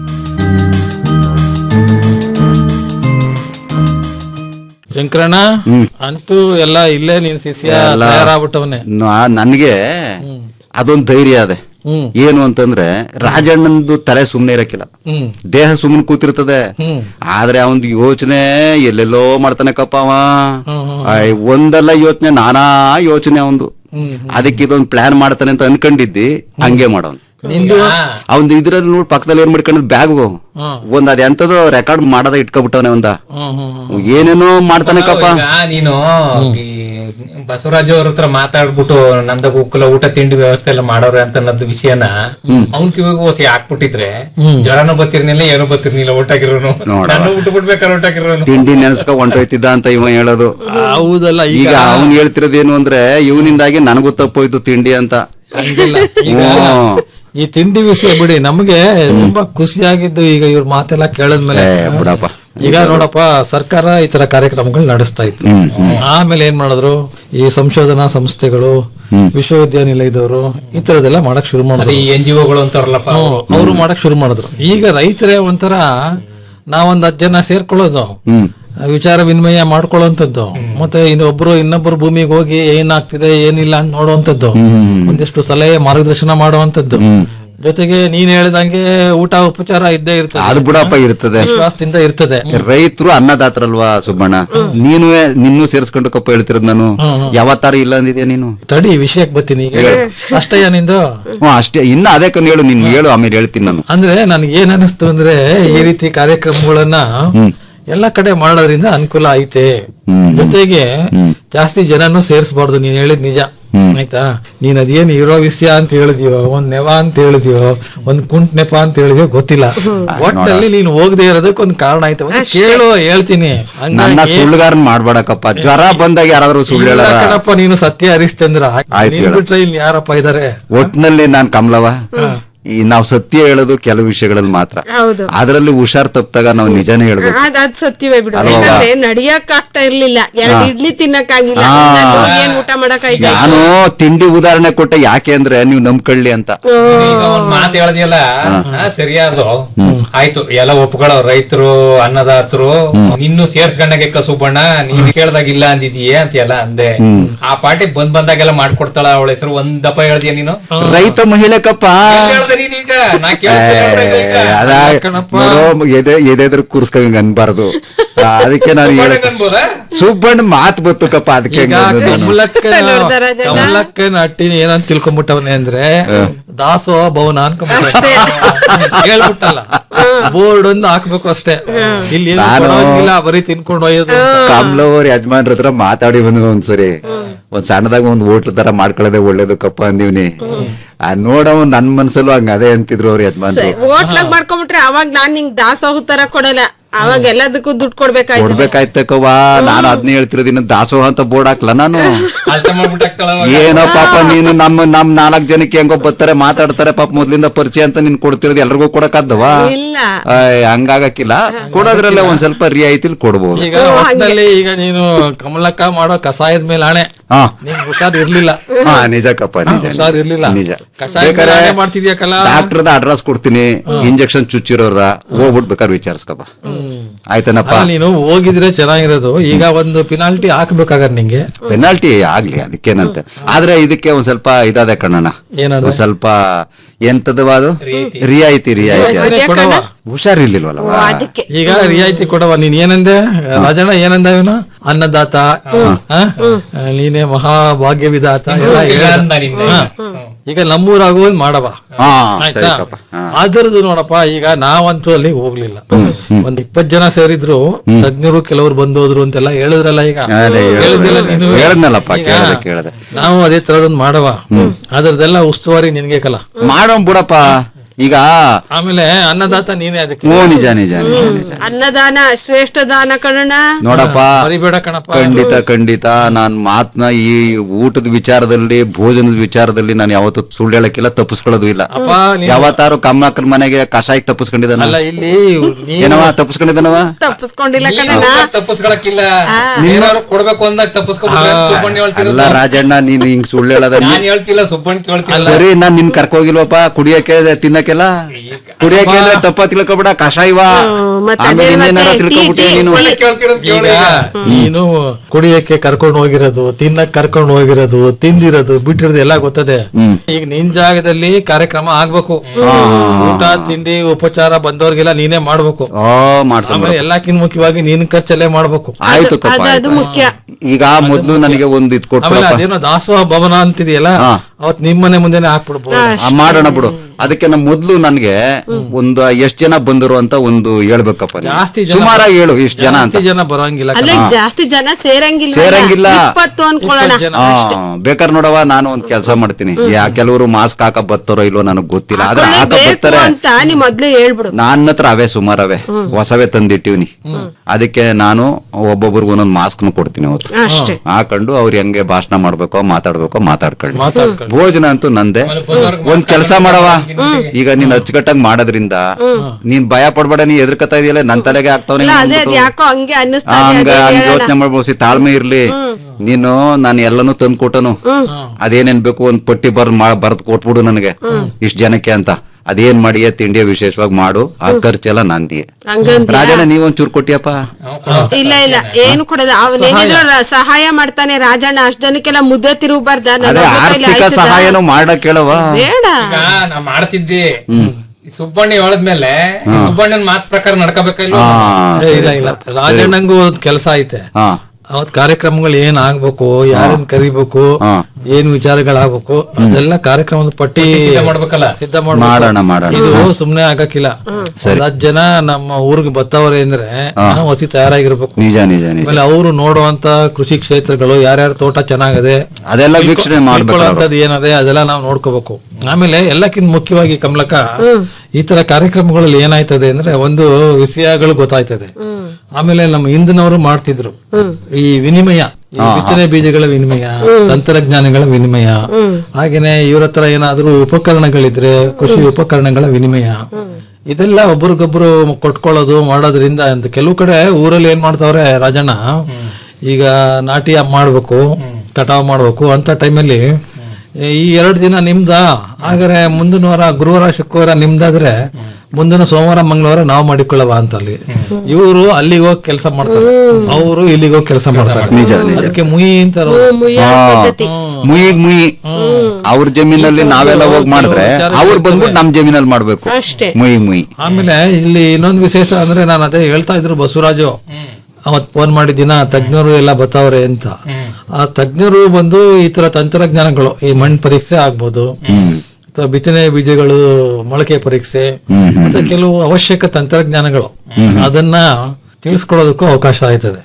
ಶಂಕರಣ್ಣ ಅಂತೂ ಎಲ್ಲ ಇಲ್ಲೇ ನೀನ್ ಶಿಷ್ಯ ಎಲ್ಲ ತಯಾರಾಗ್ಬಿಟ್ಟವನೆ ನಾ- ನನ್ಗೆ ಅದೊಂದ್ ಧೈರ್ಯ ಅದೇ ಹ್ಮ್. ಏನು ಅಂತಂದ್ರೆ ರಾಜಣ್ಣಂದು ತಲೆ ಸುಮ್ನೆ ಇರಕ್ಕಿಲ್ಲ ಹ್ಮ್ ದೇಹ ಸುಮ್ಮನೆ ಕೂತಿರ್ತದೆ ಹ್ಮ್ ಆದ್ರೆ ಅವನ್ ಯೋಚನೆ ಎಲ್ಲೆಲ್ಲೋ ಮಾಡ್ತಾನೆ ಕಪ್ಪ ಅವ ಹ್ಮ್, ಹ್ಮ್. ಆಯ್, ಒಂದಲ್ಲ ಯೋಚನೆ ನಾನಾ ಯೋಚನೆ ಅವಂದು ಅದಕ್ಕೆ ಇದೊಂದು ಪ್ಲಾನ್ ಮಾಡ್ತಾನೆ ಅಂತ ಅನ್ಕೊಂಡಿದ್ದಿ ಹಂಗೆ ಮಾಡೋನ್ ನಿಂದು ಅವ್ನ್ ಇದ್ರಲ್ಲಿ ನೋಡಿ ಪಕ್ಕದಲ್ಲಿ ಏನ್ ಮಾಡ್ಕೊಂಡಿದ್ ಬ್ಯಾಗು ಹ್ಮ್. ಒಂದ್ ಅದ್ ಎಂತದೋ ರೆಕಾರ್ಡ್ ಮಾಡದ ಇಟ್ಕೊಬಿಟ್ಟವನೆ ಒಂದ ಹ್ಮ್ ಹ್ಮ್ ಹ್ಮ್. ಏನೇನೋ ಮಾಡ್ತಾನೆ ಕಪ್ಪ ಈಗ ನೀನು ಈ ಬಸವರಾಜ್ ಅವ್ರ ಹತ್ರ ಮಾತಾಡ್ಬಿಟ್ಟು ನಂದ ಗೋಕುಲ ಊಟ ತಿಂಡಿ ವ್ಯವಸ್ಥೆ ಎಲ್ಲ ಮಾಡೋರೆ ಅಂತ ಅನ್ನೋದು ವಿಷಯನ ಅವ್ನ್ ಕಿವಿಗೆ ಓಸಿ ಹಾಕ್ಬಿಟ್ಟಿದ್ರೆ ಹ್ಮ್. ಜ್ವರನೂ ಬತ್ತಿರ್ನಿಲ್ಲ ಏನೂ ಬತ್ತಿರ್ನಿಲ್ಲ ಒಟ್ಟಾಗಿರೋನು ನೋಡು. ನಾನು ಬಿಟ್ಟು ಬಿಡ್ಬೇಕಾರೆ ಒಟ್ಟಾಗಿರೋನು ತಿಂಡಿ ನೆನ್ಸ್ಕೊ ಹೊಂಟೋಯ್ತಿದ್ದ ಅಂತ ಇವ ಹೇಳೋದು ಹೌದಲ್ಲ ಈಗ ಈಗ ಅವ್ನ್ ಹೇಳ್ತಿರೋದೇನು ಅಂದ್ರೆ ಇವನಿಂದಾಗಿ ನನಗೂ ತಪ್ಪೋಯ್ತು ತಿಂಡಿ ಅಂತ ಹಂಗಿಲ್ಲ ಈಗ ಹ್ಮ್. ಈ ತಿಂಡಿ ವಿಷಯ ಬಿಡಿ ನಮಗೆ ತುಂಬಾ ಖುಷಿಯಾಗಿದ್ದು ಈಗ ಇವ್ರ ಮಾತೆಲ್ಲ ಕೇಳದ್ಮೇಲೆ ಏ, ಬಿಡಪ್ಪ. ಈಗ ನೋಡಪ್ಪ ಸರ್ಕಾರ ಈ ತರ ಕಾರ್ಯಕ್ರಮಗಳು ನಡೆಸ್ತಾ ಇತ್ತು ಆಮೇಲೆ ಏನ್ ಮಾಡಿದ್ರು ಈ ಸಂಶೋಧನಾ ಸಂಸ್ಥೆಗಳು ವಿಶ್ವವಿದ್ಯಾನಿಲಯದವರು ಈ ತರದೆಲ್ಲ ಮಾಡಕ್ ಶುರು ಅದೇ ಮಾಡಿದ್ರು ಈ ಎನ್ ಜಿ ಒಗಳು ಅಂತಾರಲ್ಲಪ್ಪ ಅವರು ಮಾಡಕ್ ಶುರು ಮಾಡಿದ್ರು ಈಗ ರೈತರೇ ಒಂಥರ ನಾವೊಂದ್ ಹತ್ತು ಜನ ಸೇರ್ಕೊಳ್ಳೋದು ಹ್ಮ್ ವಿಚಾರ ವಿನಿಮಯ ಮಾಡ್ಕೊಳ್ಳುವಂಥದ್ದು ಮತ್ತೆ ಇನ್ನೊಬ್ರು ಇನ್ನೊಬ್ರು ಭೂಮಿಗೆ ಹೋಗಿ ಏನಾಗ್ತಿದೆ ಏನಿಲ್ಲ ಅಂತ ನೋಡುವಂಥದ್ದು ಒಂದಿಷ್ಟು ಸಲಹೆ ಮಾರ್ಗದರ್ಶನ ಮಾಡುವಂಥದ್ದು ಜೊತೆಗೆ ನೀನ್ ಹೇಳ್ದಂಗೆ ಊಟ ಉಪಚಾರ ಇದ್ದೇ ಇರ್ತದೆ ಅದು ಬಿಡಪ್ಪ ಇರ್ತದೆ ವಿಶ್ವಾಸದಿಂದ ಇರ್ತದೆ ರೈತರು ಅನ್ನದಾತ್ರಲ್ವಾ ಸುಬ್ಬಣ್ಣ ನೀನು ನಿನ್ನೂ ಸೇರಿಸ್ಕೊಂಡು ಕಪ್ಪ ಹೇಳ್ತಿರೋದ್ ನಾನು ಯಾವತ್ತಾರ ಇಲ್ಲ ಅಂದಿದ್ಯಾ ನೀನು ತಡಿ ವಿಷಯಕ್ಕೆ ಬರ್ತೀನಿ ಈಗ ಅಷ್ಟಯ್ಯ ನಿಂದು ಹ್ಮ್ ಅಷ್ಟೇ ಇನ್ನ ಅದೇ ಕನ್ ಹೇಳು ನೀನ್ ಹೇಳು ಆಮೇಲೆ ಹೇಳ್ತೀನಿ ನಾನು ಅಂದ್ರೆ ನನ್ಗೆ ಏನ್ ಅನಿಸ್ತು ಅಂದ್ರೆ ಈ ರೀತಿ ಕಾರ್ಯಕ್ರಮಗಳನ್ನ ಎಲ್ಲ ಕಡೆ ಮಾಡೋದ್ರಿಂದ ಅನುಕೂಲ ಐತೆ ಜೊತೆಗೆ ಜಾಸ್ತಿ ಜನನು ಸೇರಿಸಬಾರ್ದು ನೀನ್ ಹೇಳಿದ್ ನಿಜ ಆಯ್ತಾ ನೀನ್ ಅದೇನ್ ಇರೋ ವಿಷಯ ಅಂತ ಹೇಳಿದ್ಯೋ ಒಂದ್ ನೆವ ಅಂತ ಹೇಳಿದ್ಯೋ ಒಂದ್ ಕುಂಟ್ ನೆಪ ಅಂತ ಹೇಳಿದ್ಯೋ ಗೊತ್ತಿಲ್ಲ ಒಟ್ಟಲ್ಲಿ ನೀನ್ ಹೋಗದೆ ಇರೋದಕ್ಕೆ ಒಂದ್ ಕಾರಣ ಐತೆ ಒಂದು ಕೇಳು ಹೇಳ್ತೀನಿ ನನ್ನ ಹಂಗಾಗಿ ಸುಳ್ಳುಗಾರನ್ ಮಾಡ್ಬೇಡಕ್ಕಪ್ಪ ಜ್ವರ ಬಂದಾಗ ಯಾರಾದ್ರೂ ಸುಳ್ಳು ಇಲ್ಲ ಹೇಳಾರ ಕಣಪ್ಪ ನೀನು ಸತ್ಯ ಹರಿಶ್ಚಂದ್ರ ಆಯ್ತು ನೀನ್ ಹೇಳು. ಬಿಟ್ರೆ ಇಲ್ಲಿ ಯಾರಪ್ಪ ಇದಾರೆ ಒಟ್ನಲ್ಲಿ ನಾನ್ ಕಮಲವ ಈ ನಾವ್ ಸತ್ಯ ಹೇಳೋದು ಕೆಲವು ವಿಷಯಗಳಲ್ಲಿ ಮಾತ್ರ ಹೌದು ಅದರಲ್ಲಿ ಹುಷಾರ್ ತಪ್ಪಿದಾಗ ನಾವು ನಿಜಾನೇ ಹೇಳ್ಬೇಕು ಅದ್ ಅದ್ ಸತ್ಯವೇ ಬಿಡು ಅಲ್ವಾ? ಯಾಕಂದ್ರೆ ನಡಿಯಕ್ ಆಗ್ತಾ ಇರ್ಲಿಲ್ಲ ಎರಡ್ ಹಾ. ಇಡ್ಲಿ ತಿನ್ನಕ್ ಆಗಿಲ್ಲ ಹಾ. ಏನ್ ಊಟ ಮಾಡಕ್ ಆಯ್ತಾ ನಾನು ತಿಂಡಿ ಉದಾಹರಣೆ ಕೊಟ್ಟೆ ಯಾಕೆ ಅಂದ್ರೆ ನೀವು ನಂಬ್ಕೊಳ್ಳಿ ಅಂತ ಈಗ ಒಂದ್ ಮಾತು ಹೇಳ್ದಿಯಲ್ಲ ಆ, ಸರಿಯಾದು ಆಯ್ತು ಎಲ್ಲ ಒಪ್ಕೊಳ್ಳೋ ರೈತರು ಅನ್ನದಾತರು ನಿನ್ನೂ ಸೇರ್ಸ್ಕೊಂಡಾಗೆ ಸುಬ್ಬಣ್ಣ ನೀನ್ ಕೇಳ್ದಾಗಿಲ್ಲ ಅಂದಿದೀಯ ಅಂತೀಯಲ್ಲ ಅಂದೆ ಆ ಪಾರ್ಟಿ ಬಂದ್ ಬಂದಾಗೆಲ್ಲ ಮಾಡ್ಕೊಡ್ತಾಳ ಅವಳ ಹೆಸರು ಒಂದಪ್ಪ ಹೇಳ್ದಿಯ ನೀನು ರೈತ ಮಹಿಳೆ ಕಪ್ಪ ಎಲ್ಲಿ ಹೇಳ್ದೆ ನೀನೀಗ ನಾ ಕೇಳ್ದೆ ಹೇಳ್ದೆ ಈಗ. ಅದ ನೋಡೋ ಎದೆ ಎದೆದ್ರ ಕೂರ್ಸ್ಕೊಂಡ್ ಅನ್ಬಾರ್ದು ಆ, ಅದಕ್ಕೆ ನಾನು ಹೇಳ ಸುಬ್ಬಣ್ಣ ಅನ್ಬೋದಾ? ಸುಬ್ಬಣ್ಣ ಮಾತ್ ಬತ್ತು ಕಪ್ಪ ಅದಕ್ಕೆ ಈಗ ಹಂಗಂದೆ ನಾನು. ಕಮಲಕ್ಕ ಕಮಲಕ್ಕನ ಅಟ್ಟಿನ ಏನಂತ ತಿಳ್ಕೊಂಡ್ಬಿಟ್ಟವನೆ ಅಂದ್ರೆ ದಾಸೋಹ ಭವನ ಅನ್ಕೊಂಡ್ಬಿಟ್ಟ ಹೇಳ್ಬಿಟ್ಟಲ್ಲ ಬೋರ್ಡ್ ಒಂದು ಹಾಕ್ಬೇಕು ಅಷ್ಟೇ ಇಲ್ಲಿ ಏನು ನಾನು- ಕೊಡೋಂಗಿಲ್ಲ ಬರೀ ತಿನ್ಕೊಂಡು ಹೋಯೋದು ಕಮಲವ್ರ ಯಜಮಾನ್ರ ಹತ್ರ ಮಾತಾಡಿ ಬಂದ ಒಂದ್ಸರಿ ಒಂದ್ ಸಣ್ಣದಾಗ ಒಂದ್ ಹೋಟ್ಲ್ ತರ ಮಾಡ್ಕೊಳ್ಳೋದೇ ಒಳ್ಳೇದು ಕಪ್ಪ ಅಂದಿವ್ನಿ ಆ ನೋಡವ್ ನನ್ ಮನ್ಸಲ್ಲೂ ಹಂಗ ಅದೇ ಅಂತಿದ್ರು ಅವ್ರ ಯಜಮಾನ್ರು ಹೋಟ್ಲಾಗ್ ಮಾಡ್ಕೊಂಬಿಟ್ರೆ ಅವಾಗ ನಾನ್ ನಿಂಗ್ ದಾಸೋಹ ತರ ಕೊಡಲ್ಲ ಅವಾಗ ಎಲ್ಲದಕ್ಕೂ ದುಡ್ಡು ಕೊಡ್ಬೇಕಾಯ್ತು ಕೊಡ್ಬೇಕಾಯ್ತಕ್ಕವ್ವ ನಾನು ಅದನ್ನೇ ಹೇಳ್ತಿರೋದಿನ ದಾಸೋಹ ಅಂತ ಬೋರ್ಡ್ ಹಾಕ್ಲ ನಾನು ಅಳ್ತ ಮಾಡ್ಬಿಟ್ಟಾಗ್ತಾಳ ಅವಾಗ. ಏನೋ ಪಾಪ ನೀನು ನಮ್ಮ ನಮ್ ನಾಲ್ಕ್ ಜನಕ್ಕೆ ಹೆಂಗೋ ಬರ್ತಾರೆ ಮಾತಾಡ್ತಾರೆ ಪಾಪ ಮೊದ್ಲಿಂದ ಪರಿಚಯ ಅಂತ ನೀನ್ ಕೊಡ್ತಿರೋದು ಎಲ್ರಿಗೂ ಕೊಡಕ್ಕಾದ್ದವ ಇಲ್ಲ ಹಂಗಾಗಕ್ಕಿಲ್ಲ ಕೊಡೋದ್ರಲ್ಲೇ ಒಂದ್ ಸ್ವಲ್ಪ ರಿಯಾಯಿತಿಲ್ ಕೊಡ್ಬೋದು ಈಗ ಒಟ್ಟಿನಲ್ಲಿ ಈಗ ನೀನು ಕಮಲಕ್ಕ ಮಾಡೋ ಕಷಾಯದ ಮೇಲೆ ಹಣೆ ಹಾ ನಿಂಗ್ ಹುಷಾರ್ ಇರ್ಲಿಲ್ಲ ಹಾ ನಿಜಕ್ಕಪ್ಪ ನಿಜ ಹುಷಾರ್ ಇರ್ಲಿಲ್ಲ ನಿಜ ಕಷಾಯದ ಮೇಲೆ ಹಣೆ ಮಾಡ್ತಿದ್ಯಾಕಲ್ಲ ಡಾಕ್ಟರ್ದ ಅಡ್ರೆಸ್ ಕೊಡ್ತೀನಿ ಇಂಜೆಕ್ಷನ್ ಚುಚ್ಚಿರೋರ ಹೋಗ್ಬಿಟ್ ಬೇಕಾದ್ರೆ ವಿಚಾರಿಸ್ಕಪ್ಪ ಆಯ್ತನಪ್ಪ ಅಲ್ಲ, ನೀನು ಹೋಗಿದ್ರೆ ಚೆನ್ನಾಗಿರೋದು ಈಗ ಒಂದು ಪಿನಾಲ್ಟಿ ಹಾಕ್ಬೇಕಾಗ ನಿಂಗೆ ಪೆನಾಲ್ಟಿ ಆಗ್ಲಿ ಅದಕ್ಕೇನಂತೆ ಆದ್ರೆ ಇದಕ್ಕೆ ಒಂದ್ ಸ್ವಲ್ಪ ಇದಾದೆ ಕಣ್ಣಣ್ಣ ಏನದು? ಒಂದ್ ಸ್ವಲ್ಪ ಎಂತದವ ಅದು ರಿಯಾಯಿತಿ ರಿಯಾಯಿತಿ ರಿಯಾಯಿತಿ ಕೊಡವ. ಹುಷಾರಿರ್ಲಿಲ್ವಲ್ಲ ಈಗ ರಿಯಾಯಿತಿ ಕೊಡವ ನೀನ್ ಏನಂದೆ ರಾಜಣ್ಣ ಏನಂದ ಇವನು ಅನ್ನದಾತ ಆ? ನೀನೇ ಮಹಾಭಾಗ್ಯ ವಿಧಾತ ಎಲ್ಲ ಇಲ್ಲ ಹೇಳ್ದ. ಅಂದ ನಿನ್ನೆ. ಹಾ. ಈಗ ನಮ್ಮೂರಾಗು ಮಾಡವ ಹಾ ಆಯ್ತಾ ಸರಿ ಕಪ್ಪ ಹಾ. ಅದರದ್ದು ನೋಡಪ್ಪ ಈಗ ನಾವಂತೂ ಅಲ್ಲಿ ಹೋಗ್ಲಿಲ್ಲ ಒಂದ್ ಇಪ್ಪತ್ ಜನ ಸೇರಿದ್ರು ತಜ್ಞರು ಕೆಲವರು ಬಂದೋದ್ರು ಅಂತೆಲ್ಲ ಹೇಳಿದ್ರಲ್ಲ ಈಗ ಅದೇ ಹೇಳ್ದೆ. ಹೇಳಿದ್ರಲ್ಲ ನೀನು ಹೇಳದ್ನಲ್ಲಪ್ಪ ಈಗ ಕೇಳದೆ ಕೇಳದೆ ನಾವು ಅದೇ ತರದೊಂದ್ ಮಾಡವ ಅದ್ರದ್ದೆಲ್ಲ ಉಸ್ತುವಾರಿ ನಿನ್ಗೆ ಕಲ ಮಾಡೋಣ ಬಿಡಪ್ಪ ಈಗ ಆಮೇಲೆ ಅನ್ನದಾತ ನೀನೇ ಅದಕ್ಕೆ ಓ ನಿಜ ನಿಜ ನಿಜ ನಿಜ ಅನ್ನದಾನ ಶ್ರೇಷ್ಠ ದಾನ ಕಣಣ್ಣ ನೋಡಪ್ಪ ಮರಿಬೇಡ ಕಣಪ್ಪ ಖಂಡಿತ ಖಂಡಿತ ನಾನ್ ಮಾತ್ನ ಈ ಊಟದ ವಿಚಾರದಲ್ಲಿ ಭೋಜನದ ವಿಚಾರದಲ್ಲಿ ನಾನು ಯಾವತ್ತೂ ಸುಳ್ಳು ಹೇಳಕ್ಕಿಲ್ಲ ತಪ್ಪಿಸ್ಕೊಳ್ಳೋದು ಇಲ್ಲ ಅಪ್ಪ ನೀನು- ಯಾವತ್ತಾರು ಕಮಲಾಕರ್ ಮನೆಗೆ ಕಷಾಯ ತಪ್ಪಿಸ್ಕೊಂಡಿದ್ದಾನ ಅಲ್ಲ ಇಲ್ಲಿ ನೀನು- ಏನವ ತಪ್ಪಿಸ್ಕೊಂಡಿದ್ದಾನವ ತಪ್ಪಿಸ್ಕೊಂಡಿಲ್ಲ ನೀನ್ ಕಣಣ್ಣ ಹೋದಾಗ ತಪ್ಪಿಸ್ಕೊಳಕ್ಕಿಲ್ಲ ಏನಾದ್ರು ಕೊಡ್ಬೇಕು ಅಂದಾಗ ತಪ್ಪಿಸ್ಕೊಬಿಟ್ರೆ ಸುಬ್ಬಣ್ಣ ಹೇಳ್ತಿರೋದು ಅಲ್ಲ ರಾಜಣ್ಣ ನೀನ್ ಹಿಂಗ್ ಸುಳ್ಳು ಹೇಳದ ನಾನ್ ಹೇಳ್ತಿಲ್ಲ ಸುಬ್ಬಣ್ಣ ಕೇಳ್ತಿಲ್ಲ ಸರಿ ನಾನ್ ನಿನ್ ಕರ್ಕೋಗಿಲ್ವಪ್ಪ ಕುಡಿಯಕ್ಕೆ ತಿನ್ನಕ್ಕೆಲ್ಲ ಕುಡಿಯಕ್ಕೆ ಅಂದ್ರೆ ತಪ್ಪ ತಿಳ್ಕೊಬಿಡ ಕಷಾಯವ ಮತ್ತೆ ಆಮೇಲೆ ಅದೇ ಇನ್ನೇನಾರ ಮತ್ತೆ ತಿಳ್ಕೊಬಿಟ್ಟೆ ಟೀ- ನೀನು ಸುಬ್ಬಣ್ಣ ಕೇಳ್ತಿರೋದು ಈಗ ಕೇಳು ಈಗ. ನೀನು ಕುಡಿಯಕ್ಕೆ ಕರ್ಕೊಂಡು ಹೋಗಿರೋದು ತಿನ್ನಕ್ ಕರ್ಕೊಂಡು ಹೋಗಿರೋದು ತಿಂದಿರೋದು ಬಿಟ್ಟಿರೋದು ಎಲ್ಲ ಗೊತ್ತದೆ ಹ್ಮ್. ಈಗ ನಿನ್ ಜಾಗದಲ್ಲಿ ಕಾರ್ಯಕ್ರಮ ಆಗ್ಬೇಕು ಊಟ ತಿಂಡಿ ಉಪಚಾರ ಬಂದವ್ರಿಗೆಲ್ಲ ನೀನೇ ಮಾಡ್ಬೇಕು ಓ ಮಾಡ್ಸ ಆಮೇಲೆ ಎಲ್ಲಕ್ಕಿಂತ ಮುಖ್ಯವಾಗಿ ನೀನ್ ಖರ್ಚಲ್ಲೇ ಮಾಡ್ಬೇಕು ಆಯ್ತು ಕಪ್ಪ ಅದು ಆಯ್ತು. ಮುಖ್ಯ ಈಗ ಮೊದ್ಲು ನನಗೆ ಒಂದ್ ಇದ್ ಆಮೇಲೆ ಕೊಟ್ಬಿಡಪ್ಪ ಅದೇನೋ ದಾಸೋಹ ಭವನ ಅಂತಿದೆಯಲ್ಲ ಹಾ. ಅವತ್ ನಿಮ್ಮನೆ ಮುಂದೆನೆ ಹಾಕ್ಬಿಡ್ಬೋದು ಆ, ಮಾಡೋಣ ಬಿಡು ಅದಕ್ಕೆ ನಾ ಮೊದ್ಲು ನನ್ಗೆ ಒಂದು ಎಷ್ಟ್ ಜನ ಬಂದರು ಅಂತ ಒಂದು ಹೇಳ್ಬೇಕಪ್ಪ ನೀನು. ಜಾಸ್ತಿ ಜನ ಸುಮಾರಾಗಿ ಹೇಳು ಇಷ್ಟ್ ಜನ ಅಂತ ಜಾಸ್ತಿ ಜನ ಬರೋಂಗಿಲ್ಲ ಅಲ್ಲ ಕಣೋ. ಜಾಸ್ತಿ ಜನ ಸೇರಂಗಿಲ್ಲ ಸೇರಂಗಿಲ್ಲ. ಇಪ್ಪತ್ತು ಅನ್ಕೊಳ್ಳೋಣ ಇಪ್ಪತ್ತು ಜನ ಆ, ಬೇಕಾರ್ ನೋಡವ ನಾನು ಒಂದ್ ಕೆಲಸ ಮಾಡ್ತೀನಿ ಯಾ ಕೆಲವರು ಮಾಸ್ಕ್ ಹಾಕ ಬತ್ತಾರೋ ಇಲ್ವೋ ನನಗ್ ಗೊತ್ತಿಲ್ಲ ಆದ್ರೆ ಹಾಕ ಬೇಕು ಬರ್ತಾರೆ ಅಂತ ನೀ ಮೊದ್ಲೇ ಹೇಳ್ಬಿಡು ನನ್ನ ಹತ್ರ ಅವೇ ಸುಮಾರವೇ ಹೊಸವೇ ತಂದಿಟ್ಟಿವ್ನಿ ಅದಕ್ಕೆ ನಾನು ಒಬ್ಬೊಬ್ರಿಗೆ ಒಂದೊಂದು ಮಾಸ್ಕ್ ಕೊಡ್ತೀನಿ ಅವತ್ತು ಅಷ್ಟೇ ಹಾಕೊಂಡು ಅವ್ರು ಹೆಂಗೆ ಭಾಷಣ ಮಾಡ್ಬೇಕೋ ಮಾತಾಡ್ಬೇಕೋ ಮಾತಾಡ್ಕೊಳ್ಳಿ ಮಾತಾಡ್ಕೊಳ್ಳಿ. ಭೋಜನ ಅಂತೂ ನಂದೆ ಒಂದ್ ಕೆಲಸ ಮಾಡವ ಈಗ ನೀನ್ ಅಚ್ಚುಕಟ್ಟಾಗಿ ಮಾಡೋದ್ರಿಂದ ನೀನ್ ಭಯ ಪಡ್ಬೇಡ ನೀ ಎದ್ರಕತ್ತಾ ಇದೆಯಲ್ಲ ನನ್ ತಲೆಗೆ ಆಗ್ತಾವ ಇಲ್ಲ ಅದೇ ಅದ್ ಯಾಕೋ ಹಂಗೆ ಅನ್ನಿಸ್ತಾ ಇದೆ, ಹಂಗ ಅದೇ ಹಂಗ ಹೇಳೋಣ. ಯೋಚನೆ ಮಾಡ್ಬೋದು ತಾಳ್ಮೆ ಇರ್ಲಿ ನೀನು ನಾನು ಎಲ್ಲಾನು ತಂದು ಕೊಟ್ಟನು ಅದೇನೇನ್ ಬೇಕು ಒಂದ್ ಪಟ್ಟಿ ಬರ್ ಬರ್ದ್ ಕೊಟ್ಬಿಡು ನನಗೆ ಇಷ್ಟ್ ಜನಕ್ಕೆ ಅಂತ ಅದೇನ್ ಮಾಡಿಯ ತಿಂಡಿಯ ವಿಶೇಷವಾಗಿ ಮಾಡು ಆ ಖರ್ಚೆಲ್ಲ ನಂದಿ ಹಂಗಂತ ರಾಜಣ್ಣ ನೀವೊಂಚೂರು ಕೊಟ್ಟಿಯಪ್ಪ ಇಲ್ಲ ಇಲ್ಲ ಏನು ಕೊಡೋದು ಅವನೇನಿದ್ರು ಸಹಾಯ ಮಾಡ್ತಾನೆ ರಾಜಣ್ಣ ಅಷ್ಟ್ ಜನಕ್ಕೆಲ್ಲ ಮುದ್ದೆ ತಿರುಗಬಾರ್ದ ಅದೇ ಆರ್ಥಿಕ ಸಹಾಯನೂ ಮಾಡಕ್ ಕೇಳವ ಬೇಡ ಈಗ ನಾ ಮಾಡ್ತಿದ್ದೆ ಈ ಸುಬ್ಬಣ್ಣ ಹೇಳದ್ಮೇಲೆ ಈ ಸುಬ್ಬಣ್ಣನ ಮಾತ್ ಪ್ರಕಾರ ನಡ್ಕೋಬೇಕಲ್ಲ ಏ, ಇಲ್ಲ ಇಲ್ಲ ರಾಜಣ್ಣಂಗೂ ಒಂದ್ ಕೆಲಸ ಐತೆ ಅವತ್ ಕಾರ್ಯಕ್ರಮಗಳು ಏನ್ ಆಗ್ಬೇಕು ಯಾರನ್ನ ಕರಿಬೇಕು ಏನ್ ವಿಚಾರಗಳಾಗ್ಬೇಕು ಅದೆಲ್ಲ ಕಾರ್ಯಕ್ರಮದ ಪಟ್ಟಿ ಸಿದ್ಧ ಮಾಡ್ಬೇಕಲ್ಲ? ಸಿದ್ಧ ಮಾಡೋಣ, ಮಾಡ್ಬೇಕು ಮಾಡೋಣ. ಇದು ಸುಮ್ನೆ ಆಗಕ್ಕಿಲ್ಲ ಒಂದ್ ಹತ್ತ್ ಜನ ನಮ್ಮ ಊರಿಗೆ ಬತ್ತವ್ರೆ ಅಂದ್ರೆ ನಾವು ಹೊಸಿ ತಯಾರಾಗಿರ್ಬೇಕು ನಿಜ ನಿಜ ನಿಜ ಆಮೇಲೆ ಅವರು ನೋಡುವಂತ ಕೃಷಿ ಕ್ಷೇತ್ರಗಳು ಯಾರ್ಯಾರ ತೋಟ ಚೆನ್ನಾಗದೆ ಅದೆಲ್ಲ ವೀಕ್ಷಣೆ ಮಾಡ್ಬೇಕು ಅವ್ರು. ತಿಳ್ಕೊಳ್ಳೋಂಥದ್ದು ಏನದೆ ಅದೆಲ್ಲ ನಾವು ನೋಡ್ಕೋಬೇಕು ಆಮೇಲೆ ಎಲ್ಲಕ್ಕಿಂತ ಮುಖ್ಯವಾಗಿ ಕಮಲಕ ಈ ತರ ಕಾರ್ಯಕ್ರಮಗಳಲ್ಲಿ ಏನಾಯ್ತದೆ ಅಂದ್ರೆ ಒಂದು ವಿಷಯಗಳು ಗೊತ್ತಾಯ್ತದೆ ಆಮೇಲೆ ನಮ್ಮ ಹಿಂದಿನವರು ಮಾಡ್ತಿದ್ರು ಈ ವಿನಿಮಯ ಈ ಬಿತ್ತನೆ ಬೀಜಗಳ ವಿನಿಮಯ ತಂತ್ರಜ್ಞಾನಗಳ ವಿನಿಮಯ ಹಾಗೇನೆ ಇವ್ರ ಹತ್ರ ಏನಾದ್ರೂ ಉಪಕರಣಗಳಿದ್ರೆ ಕೃಷಿ ಉಪಕರಣಗಳ ವಿನಿಮಯ ಇದೆಲ್ಲ ಒಬ್ರಿಗೊಬ್ರು ಕೊಟ್ಕೊಳ್ಳೋದು ಮಾಡೋದ್ರಿಂದ ಅಂತ ಕೆಲವು ಕಡೆ ಊರಲ್ಲಿ ಏನ್ ಮಾಡ್ತಾವ್ರೆ ರಾಜಣ್ಣ ಈಗ ನಾಟಿ ಮಾಡ್ಬೇಕು ಕಟಾವ್ ಮಾಡ್ಬೇಕು ಅಂತ ಟೈಮಲ್ಲಿ ಈ ಎರಡು ದಿನ ನಿಮ್ದ ಹಾಗಾದ್ರೆ ಮುಂದಿನ ವಾರ ಗುರುವಾರ ಶುಕ್ರವಾರ ನಿಮ್ದಾದ್ರೆ ಮುಂದಿನ ಸೋಮವಾರ ಮಂಗಳವಾರ ನಾವು ಮಾಡಿಕೊಳ್ಳವ ಅಂತ ಅಲ್ಲಿ ಇವರು ಅಲ್ಲಿಗೆ ಹೋಗಿ ಕೆಲಸ ಮಾಡ್ತಾರೆ ಅವರು ಇಲ್ಲಿಗೆ ಹೋಗಿ ಕೆಲಸ ಮಾಡ್ತಾರೆ ನಿಜ, ನಿಜ. ಅದಕ್ಕೆ ಮುಯಿ ಅಂತಾರ ಹಾ. ಮುಯಿಗ್ ಮುಯಿ ಅವ್ರ ಜಮೀನಲ್ಲಿ ನಾವೆಲ್ಲ ಹೋಗಿ ಮಾಡಿದ್ರೆ ಅವ್ರು ಬಂದ್ಬಿಟ್ಟು ನಮ್ ಜಮೀನಲ್ಲಿ ಮಾಡ್ಬೇಕು ಅಷ್ಟೇ. ಮುಯಿ ಮುಯಿ ಆಮೇಲೆ ಇಲ್ಲಿ ಇನ್ನೊಂದು ವಿಶೇಷ ಅಂದ್ರೆ ನಾನು ಅದೇ ಹೇಳ್ತಾ ಇದ್ರು ಬಸವರಾಜು ಅವತ್ ಫೋನ್ ಮಾಡಿದಿನ ತಜ್ಞರು ಎಲ್ಲ ಬರ್ತಾವ್ರೆ ಅಂತ ಆ ತಜ್ಞರು ಬಂದು ಈ ತರ ತಂತ್ರಜ್ಞಾನಗಳು ಈ ಮಣ್ಣು ಪರೀಕ್ಷೆ ಆಗ್ಬೋದು ಅಥವಾ ಬಿತ್ತನೆ ಬೀಜಗಳು ಮೊಳಕೆ ಪರೀಕ್ಷೆ ಮತ್ತೆ ಕೆಲವು ಅವಶ್ಯಕ ತಂತ್ರಜ್ಞಾನಗಳು ಅದನ್ನ ತಿಳಿಸ್ಕೊಡೋದಕ್ಕೂ ಅವಕಾಶ ಆಯ್ತದೆ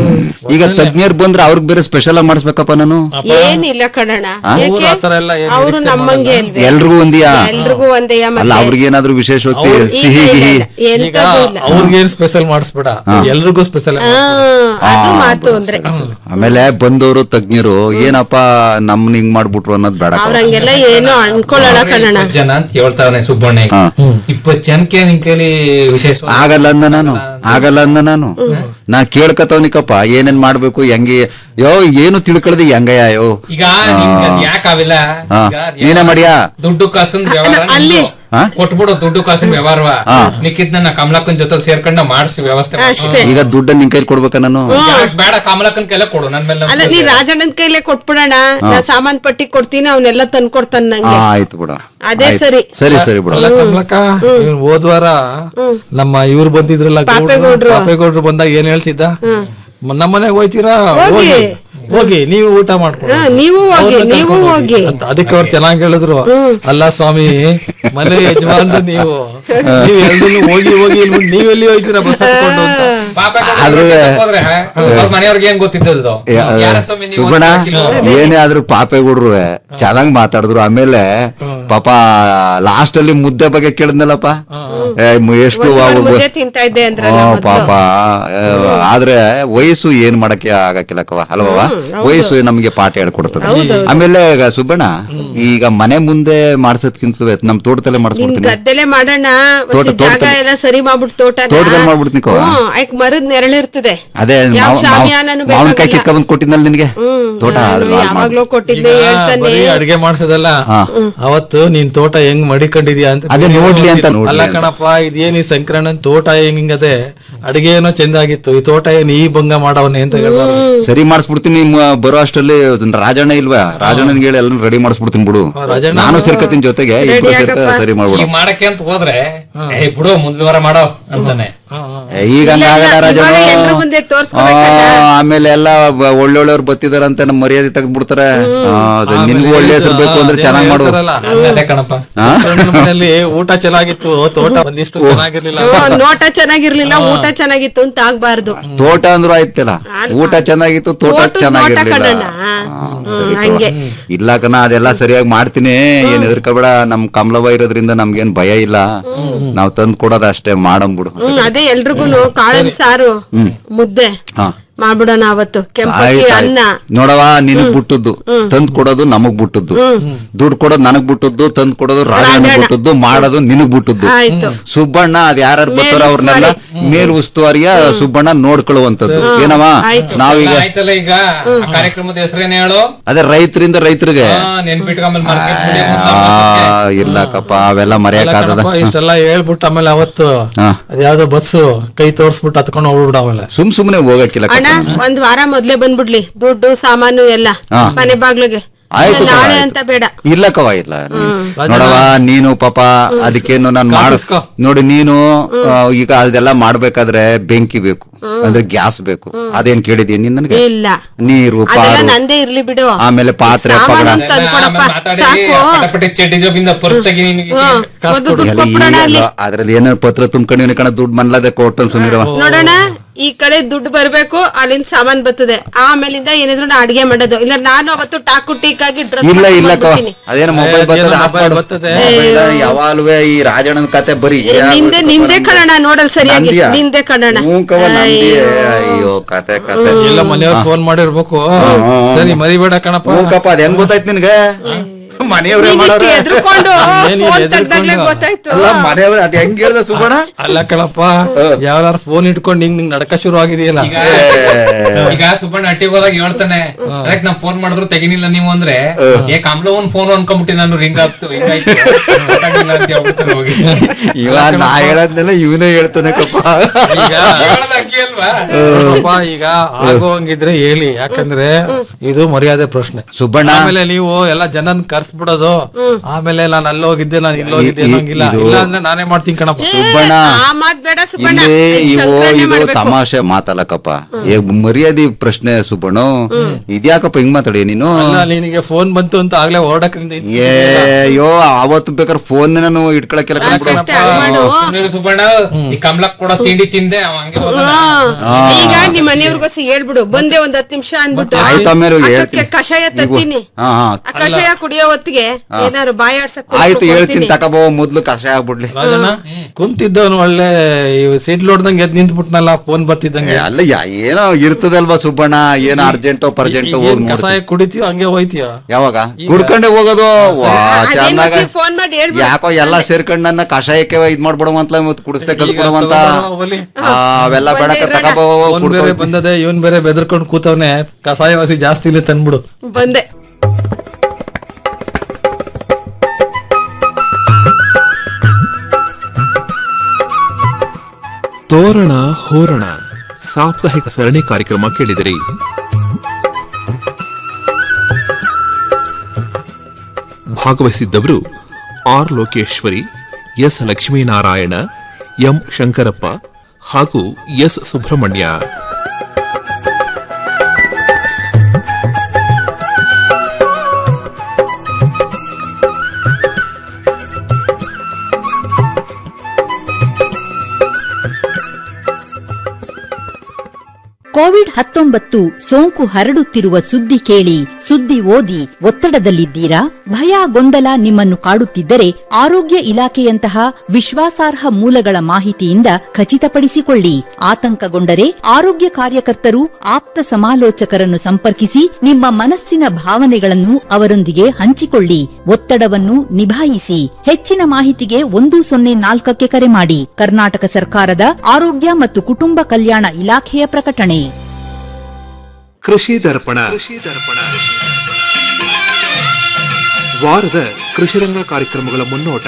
ಈಗ ತಜ್ಞರು ಬಂದ್ರೆ ಅವ್ರಿಗೆ ಬೇರೆ ಸ್ಪೆಷಲ್ ಆಗಿ ಮಾಡಿಸ್ಬೇಕಪ್ಪ ನಾನು ಏನಿಲ್ಲ ಕಣಣ್ಣ ಆ? ಊರ್ ಆ ತರ ಎಲ್ಲ ಏನ್ ಅವರು ನಿರೀಕ್ಷೆ ನಮ್ಮಂಗೆ ಅಲ್ವೇ ಎಲ್ರಿಗೂ ಒಂದಿಯಾ ಎಲ್ರಿಗೂ ಒಂದೇಯ ಅಲ್ಲ ಮತ್ತೆ ಅವ್ರಿಗೆ ಏನಾದ್ರು ವಿಶೇಷವಾಗಿ ಸಿಹಿ ಇಲ್ಲ, ಗಿಹಿ ಇಲ್ಲ, ಈಗ ಎಂತದೂ ಇಲ್ಲ ಅವ್ರಿಗೇನ್ ಸ್ಪೆಷಲ್ ಮಾಡಿಸ್ಬೇಡ ಎಲ್ರಿಗೂ ಸ್ಪೆಷಲ್ ಆ, ಅದು ಮಾತು ಅಂದ್ರೆ ಆಮೇಲೆ ಬಂದವರು ತಜ್ಞರು ಏನಪ್ಪ ನಮ್ನ ಹಿಂಗ್ ಮಾಡ್ಬಿಟ್ರು ಅನ್ನೋದು ಬೇಡ ಅವ್ರಂಗೆಲ್ಲ ಏನು ಅನ್ಕೊಳ್ಳಲ್ಲ ಕಣಣ್ಣ ಇಪ್ಪತ್ತು ಜನ ಅಂತ ಹೇಳ್ತಾವನೆ ಸುಬ್ಬಣ್ಣ ಈಗ. ಇಪ್ಪತ್ ಜನಕ್ಕೆ ನಿನ್ ಕೈಲಿ ವಿಶೇಷ ಆಗಲ್ಲ ಅಂದ ನಾನು ಆಗಲ್ಲ ಅಂದ ನಾನು ನಾ ಕೇಳ್ಕತವನಿಕಪ್ಪ ಏನೇನ್ ಮಾಡ್ಬೇಕು ಹೆಂಗೆ ಯೋ ಏನು ತಿಳ್ಕೊಳ್ದೆ ಹೆಂಗಯ್ಯ ಯೋ ಈಗ ನಿನ್ಗೆ ಅದ್ ಯಾಕ್ ಆವಿಲ್ಲ ಹಾ. ಈಗ ಅದ್ ನೀನೇ ಮಾಡ್ಯಾ? ದುಡ್ಡು ಕಾಸಿನ ವ್ಯವಹಾರ ನಿಂದು. ಹಾ? ಕೊಟ್ಬಿಡು ದುಡ್ಡು ಕಾಸಿನ ವ್ಯವಹಾರವ ನಿಕ್ಕಿದ್ನ ನಾ ಕಮಲಕ್ಕನ್ ಜೊತೆ ಸೇರ್ಕೊಂಡು ಮಾಡಿಸಿ ವ್ಯವಸ್ಥೆ ಮಾಡು. ಈಗ ದುಡ್ಡ ನಿನ್ ಕೈಲಿ ಕೊಡ್ಬೇಕ ನಾನು ಯಾಕ್ ಬೇಡ ಕಮಲಕ್ಕನ್ ಕೆಲ ಕೊಡು ನನ್ ಮೇಲೆ ಅಲ್ಲ ನೀ ರಾಜಣ್ಣನ ಕೈಲೇ ಕೊಟ್ಬಿಡೋಣ ನಾ ಸಾಮಾನ್ ಪಟ್ಟಿ ಕೊಡ್ತೀನಿ ಅವನ್ನೆಲ್ಲ ತಂದ್ಕೊಡ್ತಾನ ಆ, ನಂಗೆ ಆಯ್ತು ಬಿಡ ಅದೇ ಆಯ್ತು. ಸರಿ. ಸರಿ ಸರಿ ಬಿಡ ಅಲ್ಲ ಕಮಲಕ್ಕ ಇವ್ನ್ ಹೋದ್ವಾರ ನಮ್ಮ ಇವ್ರು ಬಂದಿದ್ರಲ್ಲ ಗೌಡ್ರು, ಪಾಪೇಗೌಡ್ರು. ಪಾಪೇಗೌಡ್ರು ಬಂದಾಗ ಏನ್ ಹೇಳ್ತಿದ್ದ ಮ- ನಮ್ಮ ಮನೆಗೆ ಹೋಯ್ತೀರಾ ಹೋಗಿ. ಹೋಗಿ ಹೋಗಿ ನೀವು ಊಟ ಮಾಡ್ಕೊಂಡು ಹಾ, ನೀವು ಹೋಗಿ ಅವ್ರನ್ನ ನೀವು ಕರ್ಕೊಂಡು ಹೋಗಿ ಅಂತ ಅದಕ್ಕೆ ಅವ್ರು ಚೆನ್ನಾಗಿ ಹೇಳಿದ್ರು ಅಲ್ಲ ಸ್ವಾಮಿ ಮನೆ ಯಜಮಾನ್ರು ನೀವು ನೀವು ಎಲ್ರು ಹೋಗಿ ಹೋಗಿ ಇಲ್ಲಿ ನೀವೆಲ್ಲಿ ಹೋಯ್ತೀರಾ ಬಸ್ ಹತ್ಕೊಂಡು ಅಂತ ಪಾಪ ಆದ್ರೂ ಹೋದ್ರೆ ಅವ್ರ ಮನೆಯವ್ರಿಗೆ ಏನ್ ಗೊತ್ತಿದ್ದದು ಯಾರ ಸ್ವಾಮಿ ನೀವು ಸುಬ್ಬಣ್ಣ ಒಂದ್ ಕಿಲೋ ಏನೇ ಆದ್ರೂ ಪಾಪೆಗೌಡ್ರು ಚೆನ್ನಾಗ್ ಮಾತಾಡಿದ್ರು ಆಮೇಲೆ ಪಾಪ ಲಾಸ್ಟ್ ಅಲ್ಲಿ ಮುದ್ದೆ ಬಗ್ಗೆ ಕೇಳಿದ್ನಲ್ಲಪ್ಪ ಏ, ಮು- ಎಷ್ಟು ಒಂದ್ ಅವು- ಮುದ್ದೆ ತಿಂತಾ ಇದ್ದೆ ಅಂದ್ರಲ್ಲ ಹ್ಮ್, ಮೊದ್ಲು. ಪಾಪ ಆ, ಆದ್ರೆ ವಯಸ್ಸು ಏನ್ ಮಾಡಕ್ಕೆ ಆಗಕ್ಕಿಲ್ಲಕ್ಕವ ಅಲ್ವವ ವಯಸ್ಸು ನಮಗೆ ಪಾಠ ಹೇಳ್ಕೊಡ್ತದೆ ಆಮೇಲೆ ಈಗ ಸುಬ್ಬಣ್ಣ ಈಗ ಮನೆ ಮುಂದೆ ಮಾಡ್ಸೋದ್ಕಿಂತ ನಮ್ ತೋಟದಲ್ಲೇ ನಿನ್ ಮಾಡಿಸ್ಬಿಡ್ತೀನಿ ಗದ್ದೆಲೆ ಮಾಡೋಣ ತೋಟ- ಹೊಸ ಜಾಗ ತೋಟದಲ್ಲಿ- ಎಲ್ಲ ಸರಿ ಮಾಡ್ಬಿಟ್ಟು ತೋಟ ತೋಟದಲ್ಲಿ ಮಾಡ್ಬಿಡ್ತೀನಿ ಕವ್ವ. ಆಯ್ಕ್ ಮರದ ನೆರಳಿರ್ತದೆ ಅದೇ ಯಾವ ಮಾವ್- ಶಾಮಿಯಾನನು ಮಾವ್- ಮಾವಿನಕಾಯಿ ಬೇಕಾಗಿಲ್ಲ. ಕಿತ್ಕೊಂಡ್ ಕೊಟ್ಟಿದ್ನಲ್ಲ ನಿನ್ಗೆ ತೋಟ ಅದ್ರಲ್ಲಿ ಹಾಳ್ ಮಾಡ್ಬಿಡು. ಯಾವಾಗ್ಲೋ ಕೊಟ್ಟಿದ್ದೆ ಈಗ ಹೇಳ್ತಾನೆ ಬರೀ ಅಡಿಗೆ ಮಾಡ್ಸೋದಲ್ಲ ಅವತ್ತು ನೀನ್ ತೋಟ ಹೆಂಗ್ ಮಡಿಕೊಂಡಿದ್ಯಾ ಅಂತ ಅದೇ ಬೇರೆ ನೋಡ್ಲಿ ಅಂತ ಹೋಗ್ತೀನಿ. ನೋಡ್ಲಿ ಅಲ್ಲ ಅಂತ. ಕಣಪ್ಪ ಇದೇನ್ ಈ ಸಂಕ್ರಮಣ ತೋಟ ಹೆಂಗದೆ ಅಡಿಗೆ ಏನೋ ಚಂದ ಆಗಿತ್ತು ಈ ತೋಟ ಏನ್ ಈ ಭಂಗ ಮಾಡವನೆ ಅಂತ ಹೇಳ್ಬಾರ್ದು ಸರಿ ಮಾಡಿಸ್ಬಿಡ್ತೀನಿ ಮ- ಬರೋ ಅಷ್ಟರಲ್ಲಿ ರಾಜಣ್ಣ ಇಲ್ವಾ ರಾಜಣ್ಣನ್ಗೆ ಹೇಳಿ ಎಲ್ಲ ರೆಡಿ ಮಾಡಿಸ್ಬಿಡ್ತೀನಿ ಬಿಡು ರಾಜಣ್ಣ ನಾನು ಸೇರ್ಕತೀನಿ ಜೊತೆಗೆ ಇಬ್ರು ಸೇರ್ಕ ಸರಿ ಮಾಡ್ಬಿಡು ಈಗ ಮಾಡಕ್ಕೆ ಅಂತ ಹೋದ್ರೆ ಏ ಬಿಡು ಮುಂದಿನ ವಾರ ಮಾಡೋ ಅಂತಾನೆ ಏ, ಈಗ ಹಂಗಾಗಲ್ಲ ರಾಜಣ್ಣ ಎಲ್ರ ಮುಂದೆ ಆ, ತೋರ್ಸ್ಕೊಬೇಕಲ್ಲ ಆಮೇಲೆ ಎಲ್ಲ ಬ- ಒಳ್ಳೊಳ್ಳೆಯವ್ರು ಬತ್ತಿದಾರಂತೆ ನಮ್ಮ ಮರ್ಯಾದೆ ತೆಗೆದ್ಬಿಡ್ತಾರೆ ನಿನ್ಗೂ ಒಳ್ಳೆ ಹೆಸರು ಬೇಕು ಅಂದ್ರೆ ಚೆನ್ನಾಗ್ ಮಾಡು ಹೇಳ್ತಾರಲ್ಲ, ಅದೇ ಕಣಪ್ಪ ಹಾ? ಸಂಕ್ರಮಣ ಮನೆಯಲ್ಲಿ ಊಟ ಚೆನ್ನಾಗಿತ್ತು ತೋಟ ಒಂದಿಷ್ಟು ಚೆನ್ನಾಗಿರ್ಲಿಲ್ಲ ಹ್ಮ್, ನೋಟ ಚೆನ್ನಾಗಿರ್ಲಿಲ್ಲ ಊಟ ಚೆನ್ನಾಗಿತ್ತು ಅಂತ ಆಗ್ಬಾರ್ದು ತೋಟ ಅಂದ್ರು ಆಯ್ತಲ್ಲ ಊಟ ಚೆನ್ನಾಗಿತ್ತು ತೋಟ ತೋಟದ್ ನೋಟ ಚೆನ್ನಾಗಿರ್ಲಿಲ್ಲ ಕಣಣ್ಣ ಸರಿ ತಗೋ. ಹಂಗೆ ಇಲ್ಲ ಕಣ ಅದೆಲ್ಲ ಸರಿಯಾಗಿ ಮಾಡ್ತೀನಿ ಏನ್ ಹೆದರ್ಕೋಬೇಡ ನಮ್ ಕಮಲವ ಇರೋದ್ರಿಂದ ನಮ್ಗೇನ್ ಭಯ ಇಲ್ಲ ನಾವ್ ತಂದ್ ಕೊಡೋದ ಅಷ್ಟೇ ಮಾಡಂಬಿಡು ಹ್ಮ್ ಅದೇ ಎಲ್ರಿಗೂ ಕಾಳಿನ ಸಾರು ಮುದ್ದೆ ಹಾ ಮಾಡ್ಬಿಡೋಣ ಅವತ್ತು ಕೆಂಪಕ್ಕಿ ಆಯ್ತ್ ಅನ್ನ ಆಯ್ತ್. ನೋಡವ ನಿನಗ್ ಬಿಟ್ಟದ್ದು ತಂದ್ ಕೊಡೋದು ನಮಗ್ ಬಿಟ್ಟದ್ದು ದುಡ್ಡು ಕೊಡೋದು ನನಗ್ ಬಿಟ್ಟದ್ದು ತಂದ್ ಕೊಡೋದು ರಾಜಣ್ಣ ಬಿಟ್ಟದ್ದು ಮಾಡೋದು ನಿನಗ್ ಬಿಟ್ಟದ್ದು ಆಯ್ತು. ಸುಬ್ಬಣ್ಣ ಅದ್ ಯಾರು ಬರ್ತಾರ ಅವ್ರನ್ನೆಲ್ಲ ಮೇಲ್ ಉಸ್ತುವಾರಿಯ ಸುಬ್ಬಣ್ಣ ನೋಡ್ಕೊಳ್ಳುವಂತದ್ದು ಏನವ ನಾವೀಗ ಆಯ್ತಲ್ಲ ಈಗ ಆ ಕಾರ್ಯಕ್ರಮದ ಹೆಸರೇನೆ ಹೇಳು ಅದೇ ರೈತರಿಂದ ರೈತರಿಗೆ ನೆನ್ಪಿಟ್ಕೊಂಬಲ್ ಮಾರ್ಕೆಟ್ ಆ, ಇಲ್ಲಕ್ಕಪ್ಪ ಅವೆಲ್ಲ ಮರೆಯಕ್ಕಾಗದ ಕಣಪ್ಪ, ಇಷ್ಟೆಲ್ಲ ಹೇಳ್ಬಿಟ್ಟು ಆಮೇಲೆ ಅವತ್ತು ಅದ್ಯಾವ್ದೋ ಬಸ್ಸು ಕೈ ತೋರ್ಸ್ಬಿಟ್ಟು ಹತ್ಕೊಂಡು ಹೋಗ್ಬಿಡ ಆಮೇಲೆ ಸುಮ್ ಸುಮ್ನೆ ಹೋಗಕ್ಕಿಲ್ಲ ಅಣ್ಣ ಒಂದ್ ವಾರ ಮೊದ್ಲೇ ಬಂದ್ಬಿಡ್ಲಿ ದುಡ್ಡು ಸಾಮಾನು ಎಲ್ಲ ಹಾ. ಮನೆ ಬಾಗ್ಲಿಗೆ ಆಯ್ತು ಕಣವ್ವ, ನಾಳೆ ಆಯ್ತು. ಅಂತ ಬೇಡ ಇಲ್ಲಕ್ಕವ ಇಲ್ಲ ನೋಡವ ನೀನು ಪಾಪ ಅದಕ್ಕೇನು ನಾನು ಮಾಡಿಸ್ಕೊ ನೋಡಿ ನೀನು ಆ, ಈಗ ಅದೆಲ್ಲ ಮಾಡ್ಬೇಕಾದ್ರೆ ಬೆಂಕಿ ಬೇಕು ಅಂದ್ರೆ ಗ್ಯಾಸ್ ಬೇಕು ಅದೇನ್ ಕೇಳಿದೀಯ ನೀನ್ ನನಗೆ ಇಲ್ಲ ನೀರು ಅದೆಲ್ಲ ಪಾರು ನಂದೇ ಇರ್ಲಿ ಬಿಡು ಆಮೇಲೆ ಪಾತ್ರೆ ಪಗಡ ಸಾಮಾನು ತಂದ್ಕೊಡಪ್ಪ ಸಾಕು ಪಟಪಟಿ ಚಡ್ಡಿ ಜೋಬಿಂದ ಪರ್ಸ್ ತೆಗಿ ನಿನಗೆ ಹ್ಮ್. ಮೊದ್ಲು ದುಡ್ಡು ಕೊಟ್ಬಿಡೋಣ ಅಲ್ಲಿ ಅದ್ರಲ್ಲಿ ಏನಾರು ಪತ್ರ ತುಂಬ್ಕೊಂಡಿವ್ನಿ ಕಣ ದುಡ್ಡು ಮನ್ಲದೆ ಕೊಟ್ಟು ಸುಮಿರವ ನೋಡೋಣ ಈ ಕಡೆ ದುಡ್ಡು ಬರ್ಬೇಕು ಅಲ್ಲಿಂದ ಸಾಮಾನ್ ಬರ್ತದೆ ಆಮೇಲಿಂದ ಏನಿದ್ರು ನಾ ಅಡಿಗೆ ಮಾಡೋದು ಇಲ್ಲ ನಾನು ಅವತ್ತು ಟಾಕು ಟೀಕಾಗಿ ಡ್ರೆಸ್ ಇಲ್ಲ ಇಲ್ಲ ಕವ ಅದೇನೋ ಮೊಬೈಲ್ ಬರ್ತದೆ ಅದೇನೋ ಆಫ್ mobile ಮಾಡು. ಬರ್ತದೆ. ಮೊಬೈಲ್ ಯಾವಾಗ್ಲೂ ಈ ರಾಜಣ್ಣನ ಕತೆ ಬರೀ ನಿಂದೆ ನಿಂದೆ ಕಣಣ ನೋಡಲ್ ಸರಿಯಾಗಿ ನಂದ್ಯಾ? ನಿಂದೆ ಕಣಣ ಹ್ಞೂ ಕವ ನಂದಿ. ಅಯ್ಯೋ ಕತೆ ಕತೆ ಎಲ್ಲ ಮನೆಯವ್ರು ಫೋನ್ ಮಾಡಿರ್ಬೇಕು ಸರಿ ಮರಿಬೇಡ ಕಣಪ್ಪ ಹ್ಞೂ ಕಪ್ಪ ಅದ್ ಹೆಂಗ್ ಗೊತ್ತಾಯ್ತು ನಿನ್ಗೆ ಮನೆಯವ್ರೇ ಮಾಡೋರ ಎದ್ರುಕೊಂಡು ಏನ್ ಫೋನ್ ಎದ್ರುಕೊಂಡು? ತೆಗ್ದಾಗ್ಲೇ ಗೊತ್ತಾಯ್ತು ಅಲ್ಲ ಮನೆಯವ್ರ ಅದ್ ಹೆಂಗ್ ಹೇಳ್ದ ಸುಬ್ಬಣ್ಣ ಅಲ್ಲ ಕಣಪ್ಪ ಯಾವ್ದಾರ ಫೋನ್ ಇಟ್ಕೊಂಡು ಹಿಂಗ್ ನಿಂಗ್ ನಡಕ ಶುರು ಆಗಿದೆಯಲ್ಲ ಈಗ ಸುಬ್ಬಣ್ಣ ಹಟ್ಟಿಗೆ ಹೋದಾಗ ಹೇಳ್ತಾನೆ ಅದಕ್ಕೆ ನಾ ಫೋನ್ ಮಾಡಿದ್ರು ತೆಗಿನಿಲ್ಲ ನೀವು ಅಂದ್ರೆ ಏ ಕಮಲ ಒಂದ್ ಫೋನ್ ಅನ್ಕೊಂಡ್ಬಿಟ್ಟಿ ನಾನು ರಿಂಗ್ ಆಗ್ತು ರಿಂಗ್ ಆಯ್ತು ಗೊತ್ತಾಗಿಲ್ಲ ಅಂತ ಹೇಳ್ಬಿಡ್ತಾನೆ ಹೋಗಿ ಇವ ನಾ ಹೇಳದ್ನೆಲ್ಲ ಇವನೇ ಹೇಳ್ತಾನೆ ಕಪ್ಪ ಹೇಳೋದ್ ಹಂಗೆ ಅಲ್ವಾ ನೋಡಪ್ಪ, ಈಗ ಆಗೋಂಗಿದ್ರೆ ಹೇಳಿ ಯಾಕಂದ್ರೆ ಇದು ಮರ್ಯಾದೆ ಪ್ರಶ್ನೆ ಸುಬ್ಬಣ್ಣ ಆಮೇಲೆ ನೀವು ಎಲ್ಲ ಜನನ್ ಕರ್ಸ್ಬಿಡೋದು ಆಮೇಲೆ ನಾನು ಅಲ್ಲಿ ಹೋಗಿದ್ದೆ ನಾನು ಇಲ್ಲಿ ಹೋಗಿದ್ದೆ ಅನ್ನೋಂಗಿಲ್ಲ ಇದು- ಇಲ್ಲ ಅಂದ್ರೆ ನಾನೇ ಮಾಡ್ತೀನಿ ಕಣಪ್ಪ ಸುಬ್ಬಣ್ಣ ಆ ಮಾತ್ ಬೇಡ ಸುಬ್ಬಣ್ಣ ಇಲ್ಲಿ ಇದ್ ಇವು ಸಂಕ್ರಾಂತಿ ಇದು ಮಾಡ್ಬೇಕು. ತಮಾಷೆ ಮಾತಲ್ಲಕಪ್ಪ ಈಗ ಮರ್ಯಾದೆ ಪ್ರಶ್ನೆ ಸುಬ್ಬಣ್ಣ ಇದ್ಯಾಕಪ್ಪ ಹಿಂಗ್ ಮಾತಾಡಿ ನೀನು ಅಲ್ಲ ನಿನಗೆ ಫೋನ್ ಬಂತು ಅಂತ ಆಗ್ಲೇ ಹೊರಡಕ್ರಿಂದ ಏ ಅಯ್ಯೋ ಅವತ್ತು ಬೇಕಾದ್ರೆ ಫೋನ್ ನಾನು ಇಟ್ಕೊಳಕ್ಕೆಲ್ಲ ಸುಮ್ನಿರು ಸುಬ್ಬಣ್ಣ ಈ ಕಮಲಕ್ ಕೊಡೋ ತಿಂಡಿ ತಿಂದೆ ಅವ ಹಂಗೆ ಹೋದ ಹಾ. ಈಗ ನಿಮ್ ಮನೆಯವ್ರಿಗೋಸಿ ಹೇಳ್ಬಿಡು ಬಂದೆ ಒಂದ್ ಹತ್ತು ನಿಮಿಷ ಅನ್ಬಿಟ್ಟು ಆಯ್ತು ಆಮೇಲೆ ಅದಕ್ಕೆ ಹೇಳ್ತೀನಿ ಕಷಾಯ ಈಗ- ತತ್ತೀನಿ ಹಾ ಹಾ ಆ ಕಷಾಯ ಕುಡಿಯೋ ಹೊತ್ತಿಗೆ ಹಾ. ಏನಾರು ಬಾಯಾಡ್ಸಕ್ ಆಯ್ತು ಹೇಳ್ತೀನಿ ತಕಬೋ ಮೊದ್ಲು ಕಷಾಯ ಆಗ್ಬಿಡ್ಲಿ ರಾಜನ ಕುಂತಿದ್ದವನು ಒಳ್ಳೆ ಸೀಟ್ ಲೋಡ್ದಂಗೆ ಎದ್ ನಿಂತ್ಬಿಟ್ನಲ್ಲ ಫೋನ್ ಬರ್ತಿದ್ದಂಗೆ ಏ, ಅಲ್ಲ ಯಾ- ಏನೋ ಇರ್ತದಲ್ವಾ ಸುಬ್ಬಣ್ಣ ಏನೋ ಅರ್ಜೆಂಟೋ ಪರ್ಜೆಂಟೋ ಈಗ ಹೋಗಿ ಏನ್ ಕಷಾಯ ಕುಡಿತೀಯೋ ಹಂಗೆ ಹೋಯ್ತೀಯ ಯಾವಾಗ ಕುಡ್ಕೊಂಡೆ ಹೋಗೋದು ವಾ ಚಂದಾಗ ಫೋನ್ ಮಾಡಿ ಹೇಳ್ಬಿಡು ಯಾಕೋ ಎಲ್ಲಾ ಸೇರ್ಕೊಂಡ್ ನನ್ನ ಕಷಾಯಕ್ಕೆ ಇದ್ ಮಾಡ್ಬಿಡವಂತ ಮತ್ ಕುಡಿಸ್ತೆ ಕಲ್ಸ್ಬಿಡವಂತ ಆ, ಅವೆಲ್ಲ ಬೇಡ ತಕಬೋ ಅವ್ನ್ ಬೇರೆ ಬಂದದೆ ಇವನ್ ಬೇರೆ ಬೆದರ್ಕೊಂಡು ಕೂತವ್ನೆ ಕಷಾಯವಾಸಿ ಜಾಸ್ತಿ ಇಲ್ಲ ತಂದ್ಬಿಡು ಬಂದೆ ತೋರಣ ಹೋರಣ ಸಾಪ್ತಾಹಿಕ ಸರಣಿ ಕಾರ್ಯಕ್ರಮ ಕೇಳಿದಿರಿ ಭಾಗವಹಿಸಿದ್ದವರು R Lokeshwari S Lakshminarayana M Shankarappa ಹಾಗೂ ಎಸ್ ಸುಬ್ರಹ್ಮಣ್ಯ ಕೋವಿಡ್ ಹತ್ತೊಂಬತ್ತು ಸೋಂಕು ಹರಡುತ್ತಿರುವ ಸುದ್ದಿ ಕೇಳಿ ಸುದ್ದಿ ಓದಿ ಒತ್ತಡದಲ್ಲಿದ್ದೀರಾ ಭಯ ಗೊಂದಲ ನಿಮ್ಮನ್ನು ಕಾಡುತ್ತಿದ್ದರೆ ಆರೋಗ್ಯ ಇಲಾಖೆಯಂತಹ ವಿಶ್ವಾಸಾರ್ಹ ಮೂಲಗಳ ಮಾಹಿತಿಯಿಂದ ಖಚಿತಪಡಿಸಿಕೊಳ್ಳಿ ಆತಂಕಗೊಂಡರೆ ಆರೋಗ್ಯ ಕಾರ್ಯಕರ್ತರು ಆಪ್ತ ಸಮಾಲೋಚಕರನ್ನು ಸಂಪರ್ಕಿಸಿ ನಿಮ್ಮ ಮನಸ್ಸಿನ ಭಾವನೆಗಳನ್ನು ಅವರೊಂದಿಗೆ ಹಂಚಿಕೊಳ್ಳಿ ಒತ್ತಡವನ್ನು ನಿಭಾಯಿಸಿ ಹೆಚ್ಚಿನ ಮಾಹಿತಿಗೆ ಒಂದು ಸೊನ್ನೆ ನಾಲ್ಕಕ್ಕೆ ಕರೆ ಮಾಡಿ ಕರ್ನಾಟಕ ಸರ್ಕಾರದ ಆರೋಗ್ಯ ಮತ್ತು ಕುಟುಂಬ ಕಲ್ಯಾಣ ಇಲಾಖೆಯ ಪ್ರಕಟಣೆ ಕೃಷಿ ದರ್ಪಣ ಕೃಷಿ ದರ್ಪಣ ವಾರದ ಕೃಷಿರಂಗ ಕಾರ್ಯಕ್ರಮಗಳ ಮುನ್ನೋಟ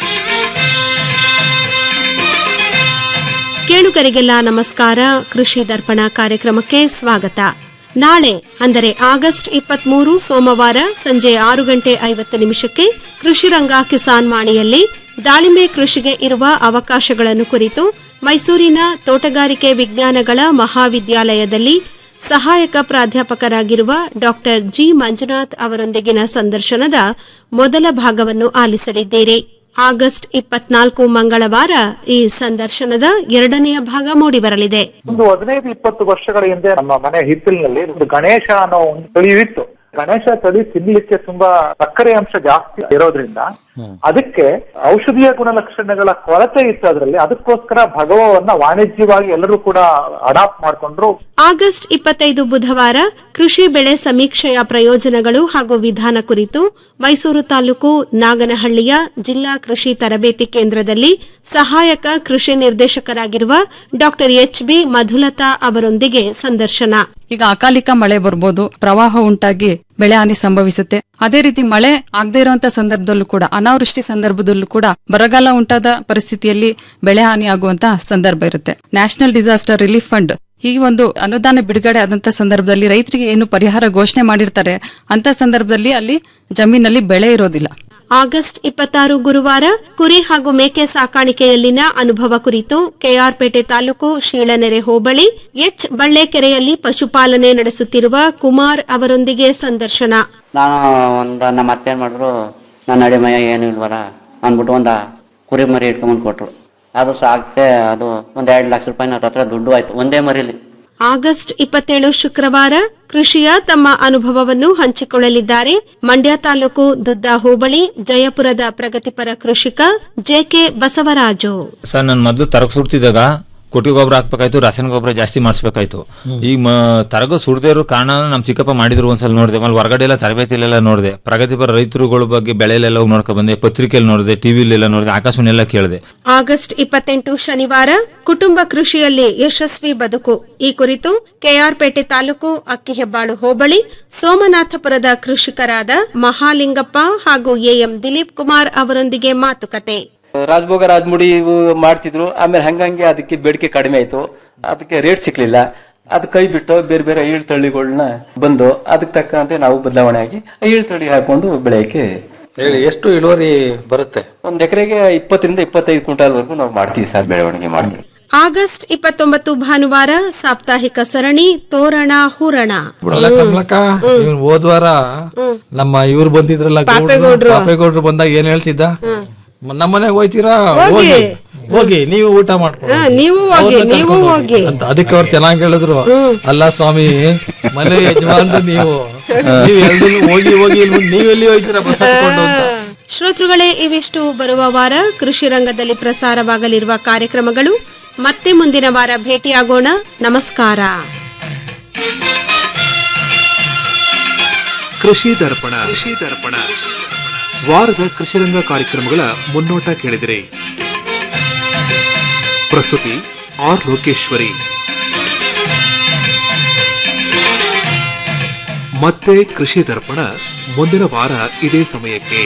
ಕೇಳುಗರಿಗೆಲ್ಲ ನಮಸ್ಕಾರ ಕೃಷಿ ದರ್ಪಣ ಕಾರ್ಯಕ್ರಮಕ್ಕೆ ಸ್ವಾಗತ ನಾಳೆ ಅಂದರೆ ಆಗಸ್ಟ್ ಇಪ್ಪತ್ಮೂರು ಸೋಮವಾರ ಸಂಜೆ ಆರು ಗಂಟೆ ಐವತ್ತು ನಿಮಿಷಕ್ಕೆ ಕೃಷಿರಂಗ ಕಿಸಾನ್ ವಾಣಿಯಲ್ಲಿ ದಾಳಿಂಬೆ ಕೃಷಿಗೆ ಇರುವ ಅವಕಾಶಗಳನ್ನು ಕುರಿತು ಮೈಸೂರಿನ ತೋಟಗಾರಿಕೆ ವಿಜ್ಞಾನಗಳ ಮಹಾವಿದ್ಯಾಲಯದಲ್ಲಿ ಸಹಾಯಕ ಪ್ರಾಧ್ಯಾಪಕರಾಗಿರುವ ಡಾಕ್ಟರ್ ಜಿ ಮಂಜುನಾಥ್ ಅವರೊಂದಿಗಿನ ಸಂದರ್ಶನದ ಮೊದಲ ಭಾಗವನ್ನು ಆಲಿಸಲಿದ್ದೀರಿ ಆಗಸ್ಟ್ ಇಪ್ಪತ್ನಾಲ್ಕು ಮಂಗಳವಾರ ಈ ಸಂದರ್ಶನದ ಎರಡನೆಯ ಭಾಗ ಮೂಡಿಬರಲಿದೆ ಒಂದು ಹದಿನೈದು ಇಪ್ಪತ್ತು ವರ್ಷಗಳ ಹಿಂದೆ ನಮ್ಮ ಮನೆ ಹಿತ್ತಲಿನಲ್ಲಿ ಒಂದು ಗಣೇಶ ಅನ್ನೋ ಒಂದು ತಳಿಯು ಇತ್ತು ಗಣೇಶ ತಳಿ ತಿನ್ಲಿಕ್ಕೆ ತುಂಬಾ ಸಕ್ಕರೆ ಅಂಶ ಜಾಸ್ತಿ ಇರೋದ್ರಿಂದ ಅದಕ್ಕೆ ಔಷಧೀಯ ಗುಣಲಕ್ಷಣಗಳ ಕೊರತೆ ಇತ್ತು ಅದರಲ್ಲಿ ಅದಕ್ಕೋಸ್ಕರ ಭಗವವನ್ನ ವಾಣಿಜ್ಯವಾಗಿ ಎಲ್ಲರೂ ಕೂಡ ಅಡಾಪ್ಟ್ ಮಾಡ್ಕೊಂಡ್ರು ಆಗಸ್ಟ್ ಇಪ್ಪತ್ತೈದು ಬುಧವಾರ ಕೃಷಿ ಬೆಳೆ ಸಮೀಕ್ಷೆಯ ಪ್ರಯೋಜನಗಳು ಹಾಗೂ ವಿಧಾನ ಕುರಿತು ಮೈಸೂರು ತಾಲೂಕು ನಾಗನಹಳ್ಳಿಯ ಜಿಲ್ಲಾ ಕೃಷಿ ತರಬೇತಿ ಕೇಂದ್ರದಲ್ಲಿ ಸಹಾಯಕ ಕೃಷಿ ನಿರ್ದೇಶಕರಾಗಿರುವ ಡಾ ಎಚ್ ಬಿ ಮಧುಲತಾ ಅವರೊಂದಿಗೆ ಸಂದರ್ಶನ ಈಗ ಅಕಾಲಿಕ ಮಳೆ ಬರ್ಬೋದು ಪ್ರವಾಹ ಉಂಟಾಗಿ ಬೆಳೆ ಹಾನಿ ಸಂಭವಿಸುತ್ತೆ ಅದೇ ರೀತಿ ಮಳೆ ಆಗದೇ ಇರುವಂತ ಸಂದರ್ಭದಲ್ಲೂ ಕೂಡ ಅನಾವೃಷ್ಟಿ ಸಂದರ್ಭದಲ್ಲೂ ಕೂಡ ಬರಗಾಲ ಉಂಟಾದ ಪರಿಸ್ಥಿತಿಯಲ್ಲಿ ಬೆಳೆ ಹಾನಿ ಆಗುವಂತ ಸಂದರ್ಭ ಇರುತ್ತೆ ನ್ಯಾಷನಲ್ ಡಿಸಾಸ್ಟರ್ ರಿಲೀಫ್ ಫಂಡ್ ಈ ಒಂದು ಅನುದಾನ ಬಿಡುಗಡೆ ಆದಂತ ಸಂದರ್ಭದಲ್ಲಿ ರೈತರಿಗೆ ಏನು ಪರಿಹಾರ ಘೋಷಣೆ ಮಾಡಿರ್ತಾರೆ ಅಂತ ಸಂದರ್ಭದಲ್ಲಿ ಅಲ್ಲಿ ಜಮೀನಲ್ಲಿ ಬೆಳೆ ಇರೋದಿಲ್ಲ ಆಗಸ್ಟ್ ಇಪ್ಪತ್ತಾರು ಗುರುವಾರ ಕುರಿ ಹಾಗೂ ಮೇಕೆ ಸಾಕಾಣಿಕೆಯಲ್ಲಿನ ಅನುಭವ ಕುರಿತು ಕೆಆರ್ಪೇಟೆ ತಾಲೂಕು ಶೀಳನೆರೆ ಹೋಬಳಿ ಎಚ್ ಬಳ್ಳೆಕೆರೆಯಲ್ಲಿ ಪಶುಪಾಲನೆ ನಡೆಸುತ್ತಿರುವ ಕುಮಾರ್ ಅವರೊಂದಿಗೆ ಸಂದರ್ಶನ ನಾನು ಒಂದು ನಮ್ಮ ಅತ್ತೆ ಏನ್ ಮಾಡಿದ್ರು ನನ್ನ ಅಡಿ ಮಯ ಏನು ಇಲ್ವಲ್ಲ ಅಂದ್ಬಿಟ್ಟು ಒಂದು ಕುರಿ ಮರಿ ಇಟ್ಕೊಂಬಂದು ಕೊಟ್ರು ಅದು ಸಾಕಕ್ಕೆ ಅದು ಒಂದ್ ಎರಡು ಲಕ್ಷ ರೂಪಾಯಿ ನನ್ನ ಹತ್ರ ದುಡ್ಡು ಆಯ್ತು ಒಂದೇ ಮರಿಲಿ ಆಗಸ್ಟ್ ಇಪ್ಪತ್ತೇಳು ಶುಕ್ರವಾರ ಕೃಷಿಯ ತಮ್ಮ ಅನುಭವವನ್ನು ಹಂಚಿಕೊಳ್ಳಲಿದ್ದಾರೆ ಮಂಡ್ಯ ತಾಲೂಕು ದುದ್ದ ಹೋಬಳಿ ಜಯಪುರದ ಪ್ರಗತಿಪರ ಕೃಷಿಕ ಜೆಕೆ ಬಸವರಾಜು ಸರ್ ನಾನು ಮೊದಲು ತರಗ ಸುಡ್ತಿದ್ದಾಗ ಕೊಟ್ಟಿಗೆ ಗೊಬ್ಬರ ಹಾಕ್ಬೇಕಾಯ್ತು ರಾಸಾಯನಿಕ ಗೊಬ್ಬರ ಜಾಸ್ತಿ ಮಾಡಿಸ್ಬೇಕಾಯ್ತು ಈಗ ಮ- ತರಗ ಸುಡದೇ ಇರೋ ಕಾರಣ ನಮ್ ಚಿಕ್ಕಪ್ಪ ಮಾಡಿದ್ರು ಒಂದ್ಸಲ ನೋಡಿದೆ ಆಮೇಲೆ ಹೊರಗಡೆ ಎಲ್ಲ ತರಬೇತಿಲೆಲ್ಲ ನೋಡಿದೆ ಪ್ರಗತಿಪರ ರೈತರುಗಳ ಬಗ್ಗೆ ಬೆಳೆಲೆಲ್ಲ ಹೋಗಿ ನೋಡ್ಕೊ ಬಂದೆ ಪತ್ರಿಕೆಯಲ್ಲಿ ನೋಡಿದೆ ಟಿವಿಲೆಲ್ಲ ನೋಡಿದೆ ಆಕಾಶವನ್ನೆಲ್ಲ ಕೇಳಿದೆ ಆಗಸ್ಟ್ ಇಪ್ಪತ್ತೆಂಟು ಶನಿವಾರ ಕುಟುಂಬ ಕೃಷಿಯಲ್ಲಿ ಯಶಸ್ವಿ ಬದುಕು ಈ ಕುರಿತು ಕೆಆರ್ಪೇಟೆ ತಾಲೂಕು ಅಕ್ಕಿಹೆಬ್ಬಾಳು ಹೋಬಳಿ ಸೋಮನಾಥಪುರದ ಕೃಷಿಕರಾದ ಮಹಾಲಿಂಗಪ್ಪ ಹಾಗೂ ಎಎಂ ದಿಲೀಪ್ ಕುಮಾರ್ ಅವರೊಂದಿಗೆ ಮಾತುಕತೆ ರಾಜಭೋಗ ರಾಜಮುಡಿ ಇವು ಮಾಡ್ತಿದ್ರು ಆಮೇಲೆ ಹಂಗಂಗೆ ಅದಕ್ಕೆ ಬೇಡಿಕೆ ಕಡಿಮೆ ಆಯ್ತು ಅದಕ್ಕೆ ರೇಟ್ ಸಿಕ್ಲಿಲ್ಲ ಅದು ಕೈ ಬಿಟ್ಟು ಬೇರೆ ಬೇರೆ ಈಳ್ ತಳಿಗಳನ್ನ ಬಂದು ಅದಕ್ಕೆ ತಕ್ಕಂತೆ ನಾವು ಬದಲಾವಣೆ ಆಗಿ ಈಳ್ ತಳಿ ಹಾಕೊಂಡು ಬೆಳೆಯಕ್ಕೆ ಹೇಳಿ ಎಷ್ಟು ಇಳುವರಿ ಬರುತ್ತೆ ಒಂದ್ ಎಕರೆಗೆ ಇಪ್ಪತ್ತರಿಂದ ಇಪ್ಪತ್ತೈದು ಕ್ವಿಂಟಾಲ್ ವರೆಗೂ ನಾವು ಮಾಡ್ತೀವಿ ಸರ್ ಬೆಳವಣಿಗೆ ಮಾಡ್ತೀವಿ ಆಗಸ್ಟ್ ಇಪ್ಪತ್ತೊಂಬತ್ತು ಭಾನುವಾರ ಸಾಪ್ತಾಹಿಕ ಸರಣಿ ತೋರಣ ಹೂರಣ ಅಲ್ಲ ಕಮಲಕ್ಕ ಇವ್ನು ಹೋದ್ವಾರ ನಮ್ಮ ಇವ್ರು ಬಂದಿದ್ರಲ್ಲ ಗೌಡ್ರು, ಪಾಪೇಗೌಡ್ರು. ಪಾಪೇಗೌಡ್ರು ಬಂದಾಗ ಏನ್ ಹೇಳ್ತಿದ್ದ ನಮ್ಮನೆಗೆ ಹೋಯ್ತೀರಾ ಹೋಗಿ. ಹೋಗಿ ಹೋಗಿ ನೀವು ಊಟ ಮಾಡ್ಕೊಂಡು ಹಾ, ನೀವು ಹೋಗಿ, ಅವ್ರನ್ನ ನೀವು ಕರ್ಕೊಂಡು ಹೋಗಿ. ಅಂತ ಅದಕ್ಕೆ ಅವ್ರು ಚೆನ್ನಾಗಿ ಹೇಳಿದ್ರು ಅಲ್ಲ ಸ್ವಾಮಿ ಮನೆ ಯಜಮಾನ್ರು ನೀವು ನೀವು ಎಲ್ರು ಹೋಗಿ ಹೋಗಿ ಇಲ್ಲಿ ಬಂದು ನೀವೆಲ್ಲಿ ಹೋಯ್ತೀರಾ ಬಸ್ ಹತ್ಕೊಂಡು ಅಂತ ಶ್ರೋತೃಗಳೇ ಇವಿಷ್ಟು ಬರುವ ವಾರ ಕೃಷಿ ರಂಗದಲ್ಲಿ ಪ್ರಸಾರವಾಗಲಿರುವ ಕಾರ್ಯಕ್ರಮಗಳು ಮತ್ತೆ ಮುಂದಿನ ವಾರ ಭೇಟಿಯಾಗೋಣ ನಮಸ್ಕಾರ ಕೃಷಿ ದರ್ಪಣ ಕೃಷಿ ದರ್ಪಣ ವಾರದ ಕೃಷಿರಂಗ ಕಾರ್ಯಕ್ರಮಗಳ ಮುನ್ನೋಟ ಕೇಳಿದಿರಿ ಪ್ರಸ್ತುತಿ ಆರ್ ಲೋಕೇಶ್ವರಿ ಮತ್ತೆ ಕೃಷಿ ದರ್ಪಣ ಮುಂದಿನ ವಾರ ಇದೇ ಸಮಯಕ್ಕೆ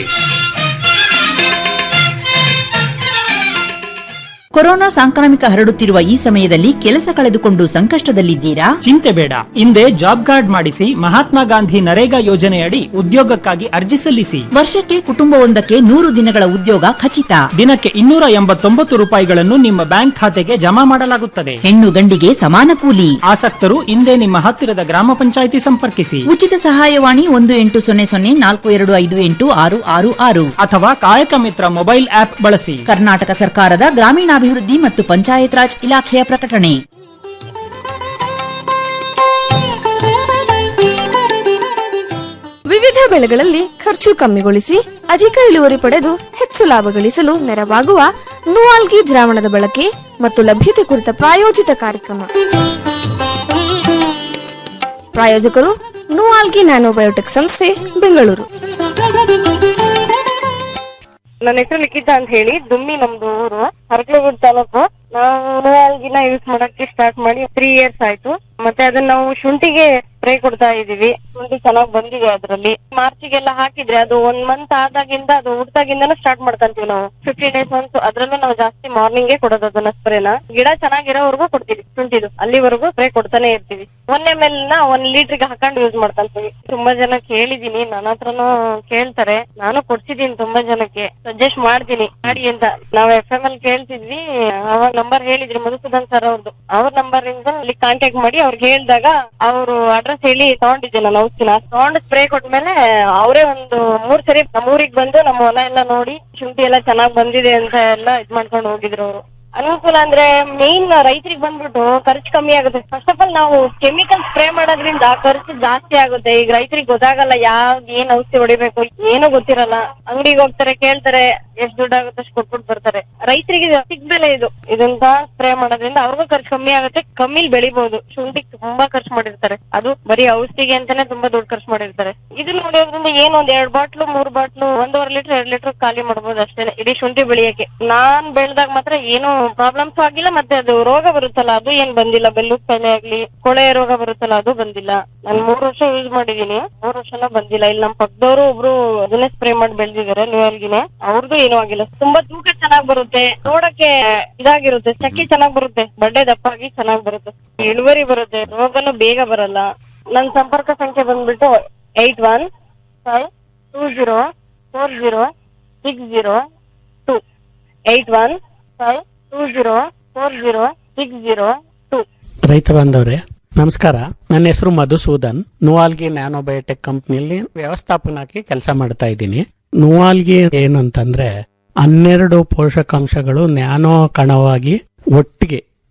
ಕೊರೋನಾ ಸಾಂಕ್ರಾಮಿಕ ಹರಡುತ್ತಿರುವ ಈ ಸಮಯದಲ್ಲಿ ಕೆಲಸ ಕಳೆದುಕೊಂಡು ಸಂಕಷ್ಟದಲ್ಲಿದ್ದೀರಾ ಚಿಂತೆ ಬೇಡ ಹಿಂದೆ ಜಾಬ್ ಕಾರ್ಡ್ ಮಾಡಿಸಿ ಮಹಾತ್ಮ ಗಾಂಧಿ ನರೇಗಾ ಯೋಜನೆಯಡಿ ಉದ್ಯೋಗಕ್ಕಾಗಿ ಅರ್ಜಿ ಸಲ್ಲಿಸಿ ವರ್ಷಕ್ಕೆ ಕುಟುಂಬವೊಂದಕ್ಕೆ ನೂರು ದಿನಗಳ ಉದ್ಯೋಗ ಖಚಿತ ದಿನಕ್ಕೆ ಇನ್ನೂರ ಎಂಬತ್ತೊಂಬತ್ತು ರೂಪಾಯಿಗಳನ್ನು ನಿಮ್ಮ ಬ್ಯಾಂಕ್ ಖಾತೆಗೆ ಜಮಾ ಮಾಡಲಾಗುತ್ತದೆ ಹೆಣ್ಣು ಗಂಡಿಗೆ ಸಮಾನ ಕೂಲಿ ಆಸಕ್ತರು ಹಿಂದೆ ನಿಮ್ಮ ಹತ್ತಿರದ ಗ್ರಾಮ ಪಂಚಾಯಿತಿ ಸಂಪರ್ಕಿಸಿ ಉಚಿತ ಸಹಾಯವಾಣಿ ಒಂದು ಎಂಟು ಸೊನ್ನೆ ಸೊನ್ನೆ ನಾಲ್ಕು ಎರಡು ಐದು ಎಂಟು ಆರು ಆರು ಆರು ಅಥವಾ ಕಾಯಕ ಮಿತ್ರ ಮೊಬೈಲ್ ಆಪ್ ಬಳಸಿ ಕರ್ನಾಟಕ ಸರ್ಕಾರದ ಗ್ರಾಮೀಣಾಭಿವೃದ್ಧಿ ಮತ್ತು ಪಂಚಾಯತ್ ರಾಜ್ ಇಲಾಖೆಯ ಪ್ರಕಟಣೆ ವಿವಿಧ ಬೆಳೆಗಳಲ್ಲಿ ಖರ್ಚು ಕಮ್ಮಿಗೊಳಿಸಿ ಅಧಿಕ ಇಳುವರಿ ಪಡೆದು ಹೆಚ್ಚು ಲಾಭ ಗಳಿಸಲು ನೆರವಾಗುವ ನೂವಾಲ್ಗಿ ದ್ರಾವಣದ ಬಳಕೆ ಮತ್ತು ಲಭ್ಯತೆ ಕುರಿತ ಪ್ರಾಯೋಜಿತ ಕಾರ್ಯಕ್ರಮ ಪ್ರಾಯೋಜಕರು ನೂವಾಲ್ಗಿ ನ್ಯಾನೋಬಯೋಟೆಕ್ ಸಂಸ್ಥೆ ಬೆಂಗಳೂರು ನನ್ನ ಹೆಸರು ಲಿಖಿತಾ ಅಂತ ಹೇಳಿ ದುಮ್ಮಿ ನಮ್ದು ಊರು ಹರಕಲಗೂಡು ತಾಲೂಕು ನಾವು ನೂವಾಲ್ಗಿನ ಯೂಸ್ ಮಾಡಕ್ಕೆ ಸ್ಟಾರ್ಟ್ ಮಾಡಿ ತ್ರೀ ಇಯರ್ಸ್ ಆಯ್ತು ಮತ್ತೆ ಅದನ್ನ ನಾವು ಶುಂಠಿಗೆ ಸ್ಪ್ರೇ ಕೊಡ್ತಾ ಇದೀವಿ ಶುಂಠಿ ಚೆನ್ನಾಗಿ ಬಂದಿದೆ ಅದ್ರಲ್ಲಿ ಮಾರ್ಚಿಗೆಲ್ಲ ಹಾಕಿದ್ರೆ ಅದು ಒಂದ್ ಮಂತ್ ಆದಾಗಿಂದ ಅದು ಹುಡ್ತಾಗಿಂದನೂ ಸ್ಟಾರ್ಟ್ ಮಾಡ್ಕೊಂತೀವಿ ನಾವು ಫಿಫ್ಟಿ ಡೇಸ್ ಒಂದ್ ಅದ್ರಲ್ಲೂ ನಾವು ಜಾಸ್ತಿ ಮಾರ್ನಿಂಗೇ ಕೊಡೋದು ಅದನ್ನ ಸ್ಪ್ರೇನ ಗಿಡ ಚೆನ್ನಾಗಿರೋವರೆಗೂ ಕೊಡ್ತೀವಿ ಶುಂಠಿದು ಅಲ್ಲಿವರೆಗೂ ಸ್ಪ್ರೇ ಕೊಡ್ತಾನೆ ಇರ್ತೀವಿ ಒನ್ ಎಮ್ ಎಲ್ ನ ಒಂದ್ ಲೀಟರ್ಗೆ ಹಾಕೊಂಡು ಯೂಸ್ ಮಾಡ್ಕೊಂತೀವಿ ತುಂಬಾ ಜನ ಕೇಳಿದೀನಿ ನನ್ನ ಹತ್ರನೂ ಕೇಳ್ತಾರೆ ನಾನು ಕೊಡ್ಸಿದೀನಿ ತುಂಬಾ ಜನಕ್ಕೆ ಸಜೆಸ್ಟ್ ಮಾಡ್ತೀನಿ ಮಾಡಿ ಅಂತ ನಾವ್ ಎಫ್ ಎಂ ಅಲ್ಲಿ ಕೇಳ್ತಿದ್ವಿ ಅವಾಗ ನಂಬರ್ ಹೇಳಿದ್ರಿ ಮಧುಸೂದನ್ ಸರ್ ಅವ್ರದ್ದು ಅವ್ರ ನಂಬರ್ ಇಂದ ಅಲ್ಲಿ ಕಾಂಟ್ಯಾಕ್ಟ್ ಮಾಡಿ ಅವ್ರಿಗೆ ಹೇಳಿದಾಗ ಅವರು ಅಡ್ರೆಸ್ ಹೇಳಿ ತಗೊಂಡಿದ್ದೆ ನಾನು ಔಷಧಿನ ತಗೊಂಡು ಸ್ಪ್ರೇ ಕೊಟ್ಮೇಲೆ ಅವರೇ ಒಂದು ಮೂರ್ ಸರಿ ನಮ್ಮ ಊರಿಗೆ ಬಂದು ನಮ್ಮ ಹೊಲ ಎಲ್ಲ ನೋಡಿ ಶುಂಠಿ ಎಲ್ಲ ಚೆನ್ನಾಗ್ ಬಂದಿದೆ ಅಂತ ಎಲ್ಲ ಇದ್ ಮಾಡ್ಕೊಂಡು ಹೋಗಿದ್ರು ಅವರು ಅನುಕೂಲ ಅಂದ್ರೆ ಮೇನ್ ರೈತರಿಗೆ ಬಂದ್ಬಿಟ್ಟು ಖರ್ಚು ಕಮ್ಮಿ ಆಗುತ್ತೆ ಫಸ್ಟ್ ಆಫ್ ಆಲ್ ನಾವು ಕೆಮಿಕಲ್ ಸ್ಪ್ರೇ ಮಾಡೋದ್ರಿಂದ ಖರ್ಚು ಜಾಸ್ತಿ ಆಗುತ್ತೆ ಈಗ ರೈತರಿಗೆ ಗೊತ್ತಾಗಲ್ಲ ಯಾವ್ದ್ ಏನ್ ಔಷಧಿ ಹೊಡಿಬೇಕು ಏನು ಗೊತ್ತಿರಲ್ಲ ಅಂಗಡಿಗೆ ಹೋಗ್ತಾರೆ ಕೇಳ್ತಾರೆ ಎಷ್ಟ್ ದುಡ್ಡು ಆಗುತ್ತೆ ಅಷ್ಟು ಕೊಟ್ಬಿಟ್ಟು ಬರ್ತಾರೆ ರೈತರಿಗೆ ಸಿಕ್ ಬೆಲೆ ಇದು ಇದನ್ನ ಸ್ಪ್ರೇ ಮಾಡೋದ್ರಿಂದ ಅವ್ರಿಗೂ ಖರ್ಚು ಕಮ್ಮಿ ಆಗುತ್ತೆ ಕಮ್ಮಿಲ್ ಬೆಳಿಬಹುದು ಶುಂಠಿಗೆ ತುಂಬಾ ಖರ್ಚು ಮಾಡಿರ್ತಾರೆ ಅದು ಬರೀ ಔಷಧಿಗೆ ಅಂತಾನೆ ತುಂಬಾ ದುಡ್ಡು ಖರ್ಚು ಮಾಡಿರ್ತಾರೆ ಇದು ನೋಡೋದ್ರಿಂದ ಏನು ಒಂದ್ ಎರಡ್ ಬಾಟ್ಲು ಮೂರ್ ಬಾಟ್ಲು ಒಂದೂವರೆ ಲೀಟರ್ ಎರಡ್ ಲೀಟರ್ ಖಾಲಿ ಮಾಡ್ಬೋದು ಅಷ್ಟೇ ಇಡೀ ಶುಂಠಿ ಬೆಳೆಯಕ್ಕೆ ನಾನ್ ಬೆಳ್ದಾಗ ಮಾತ್ರ ಏನು ಪ್ರಾಬ್ಲಮ್ಸ್ ಆಗಿಲ್ಲ ಮತ್ತೆ ಅದು ರೋಗ ಬರುತ್ತಲ್ಲ ಅದು ಏನ್ ಬಂದಿಲ್ಲ ಬೆಲ್ಲುದ್ ಕಾಯಿಲೆ ಆಗ್ಲಿ ಕೊಳೆ ರೋಗ ಬರುತ್ತಲ್ಲ ಅದು ಬಂದಿಲ್ಲ ನಾನ್ ಮೂರ್ ವರ್ಷ ಯೂಸ್ ಮಾಡಿದೀನಿ ಮೂರ್ ವರ್ಷನ ಬಂದಿಲ್ಲ ಇಲ್ಲಿ ನಮ್ ಪಕ್ಕದವರು ಒಬ್ರು ಅದನ್ನೇ ಸ್ಪ್ರೇ ಮಾಡಿ ಬೆಳ್ದಿದ್ದಾರೆ ನ್ಯೂಯಲ್ಗಿನೇ ಅವ್ರದ್ದು ಏನೂ ಆಗಿಲ್ಲ ತುಂಬಾ ತೂಕ ಚೆನ್ನಾಗ್ ಬರುತ್ತೆ ನೋಡಕ್ಕೆ ಇದಾಗಿರುತ್ತೆ ಚಕ್ಕಿ ಚೆನ್ನಾಗ್ ಬರುತ್ತೆ ಬಡ್ಡೆ ದಪ್ಪಾಗಿ ಚೆನ್ನಾಗ್ ಬರುತ್ತೆ ಇಳುವರಿ ಬರುತ್ತೆ ರೋಗನು ಬೇಗ ಬರಲ್ಲ ನನ್ ಸಂಪರ್ಕ ಸಂಖ್ಯೆ ಬಂದ್ಬಿಟ್ಟು eight one five two zero four zero six zero two eight one five two zero four zero six zero two ರೈತ ಬಾಂಧವ್ರೆ ನಮಸ್ಕಾರ ನನ್ನ ಹೆಸರು ಮಧುಸೂದನ್ ನುವಾಲ್ಗಿ ನ್ಯಾನೋಬಯೋಟೆಕ್ ಕಂಪ್ನಿಯಲ್ಲಿ ವ್ಯವಸ್ಥಾಪನಾಗಿ ಕೆಲಸ ಮಾಡ್ತಾ ಇದ್ದೀನಿ ನುವಾಲ್ಗಿ ಏನಂತಂದ್ರೆ ಹನ್ನೆರಡು ಪೋಷಕಾಂಶಗಳು ನ್ಯಾನೋ ಕಣವಾಗಿ ಒಟ್ಟಿಗೆ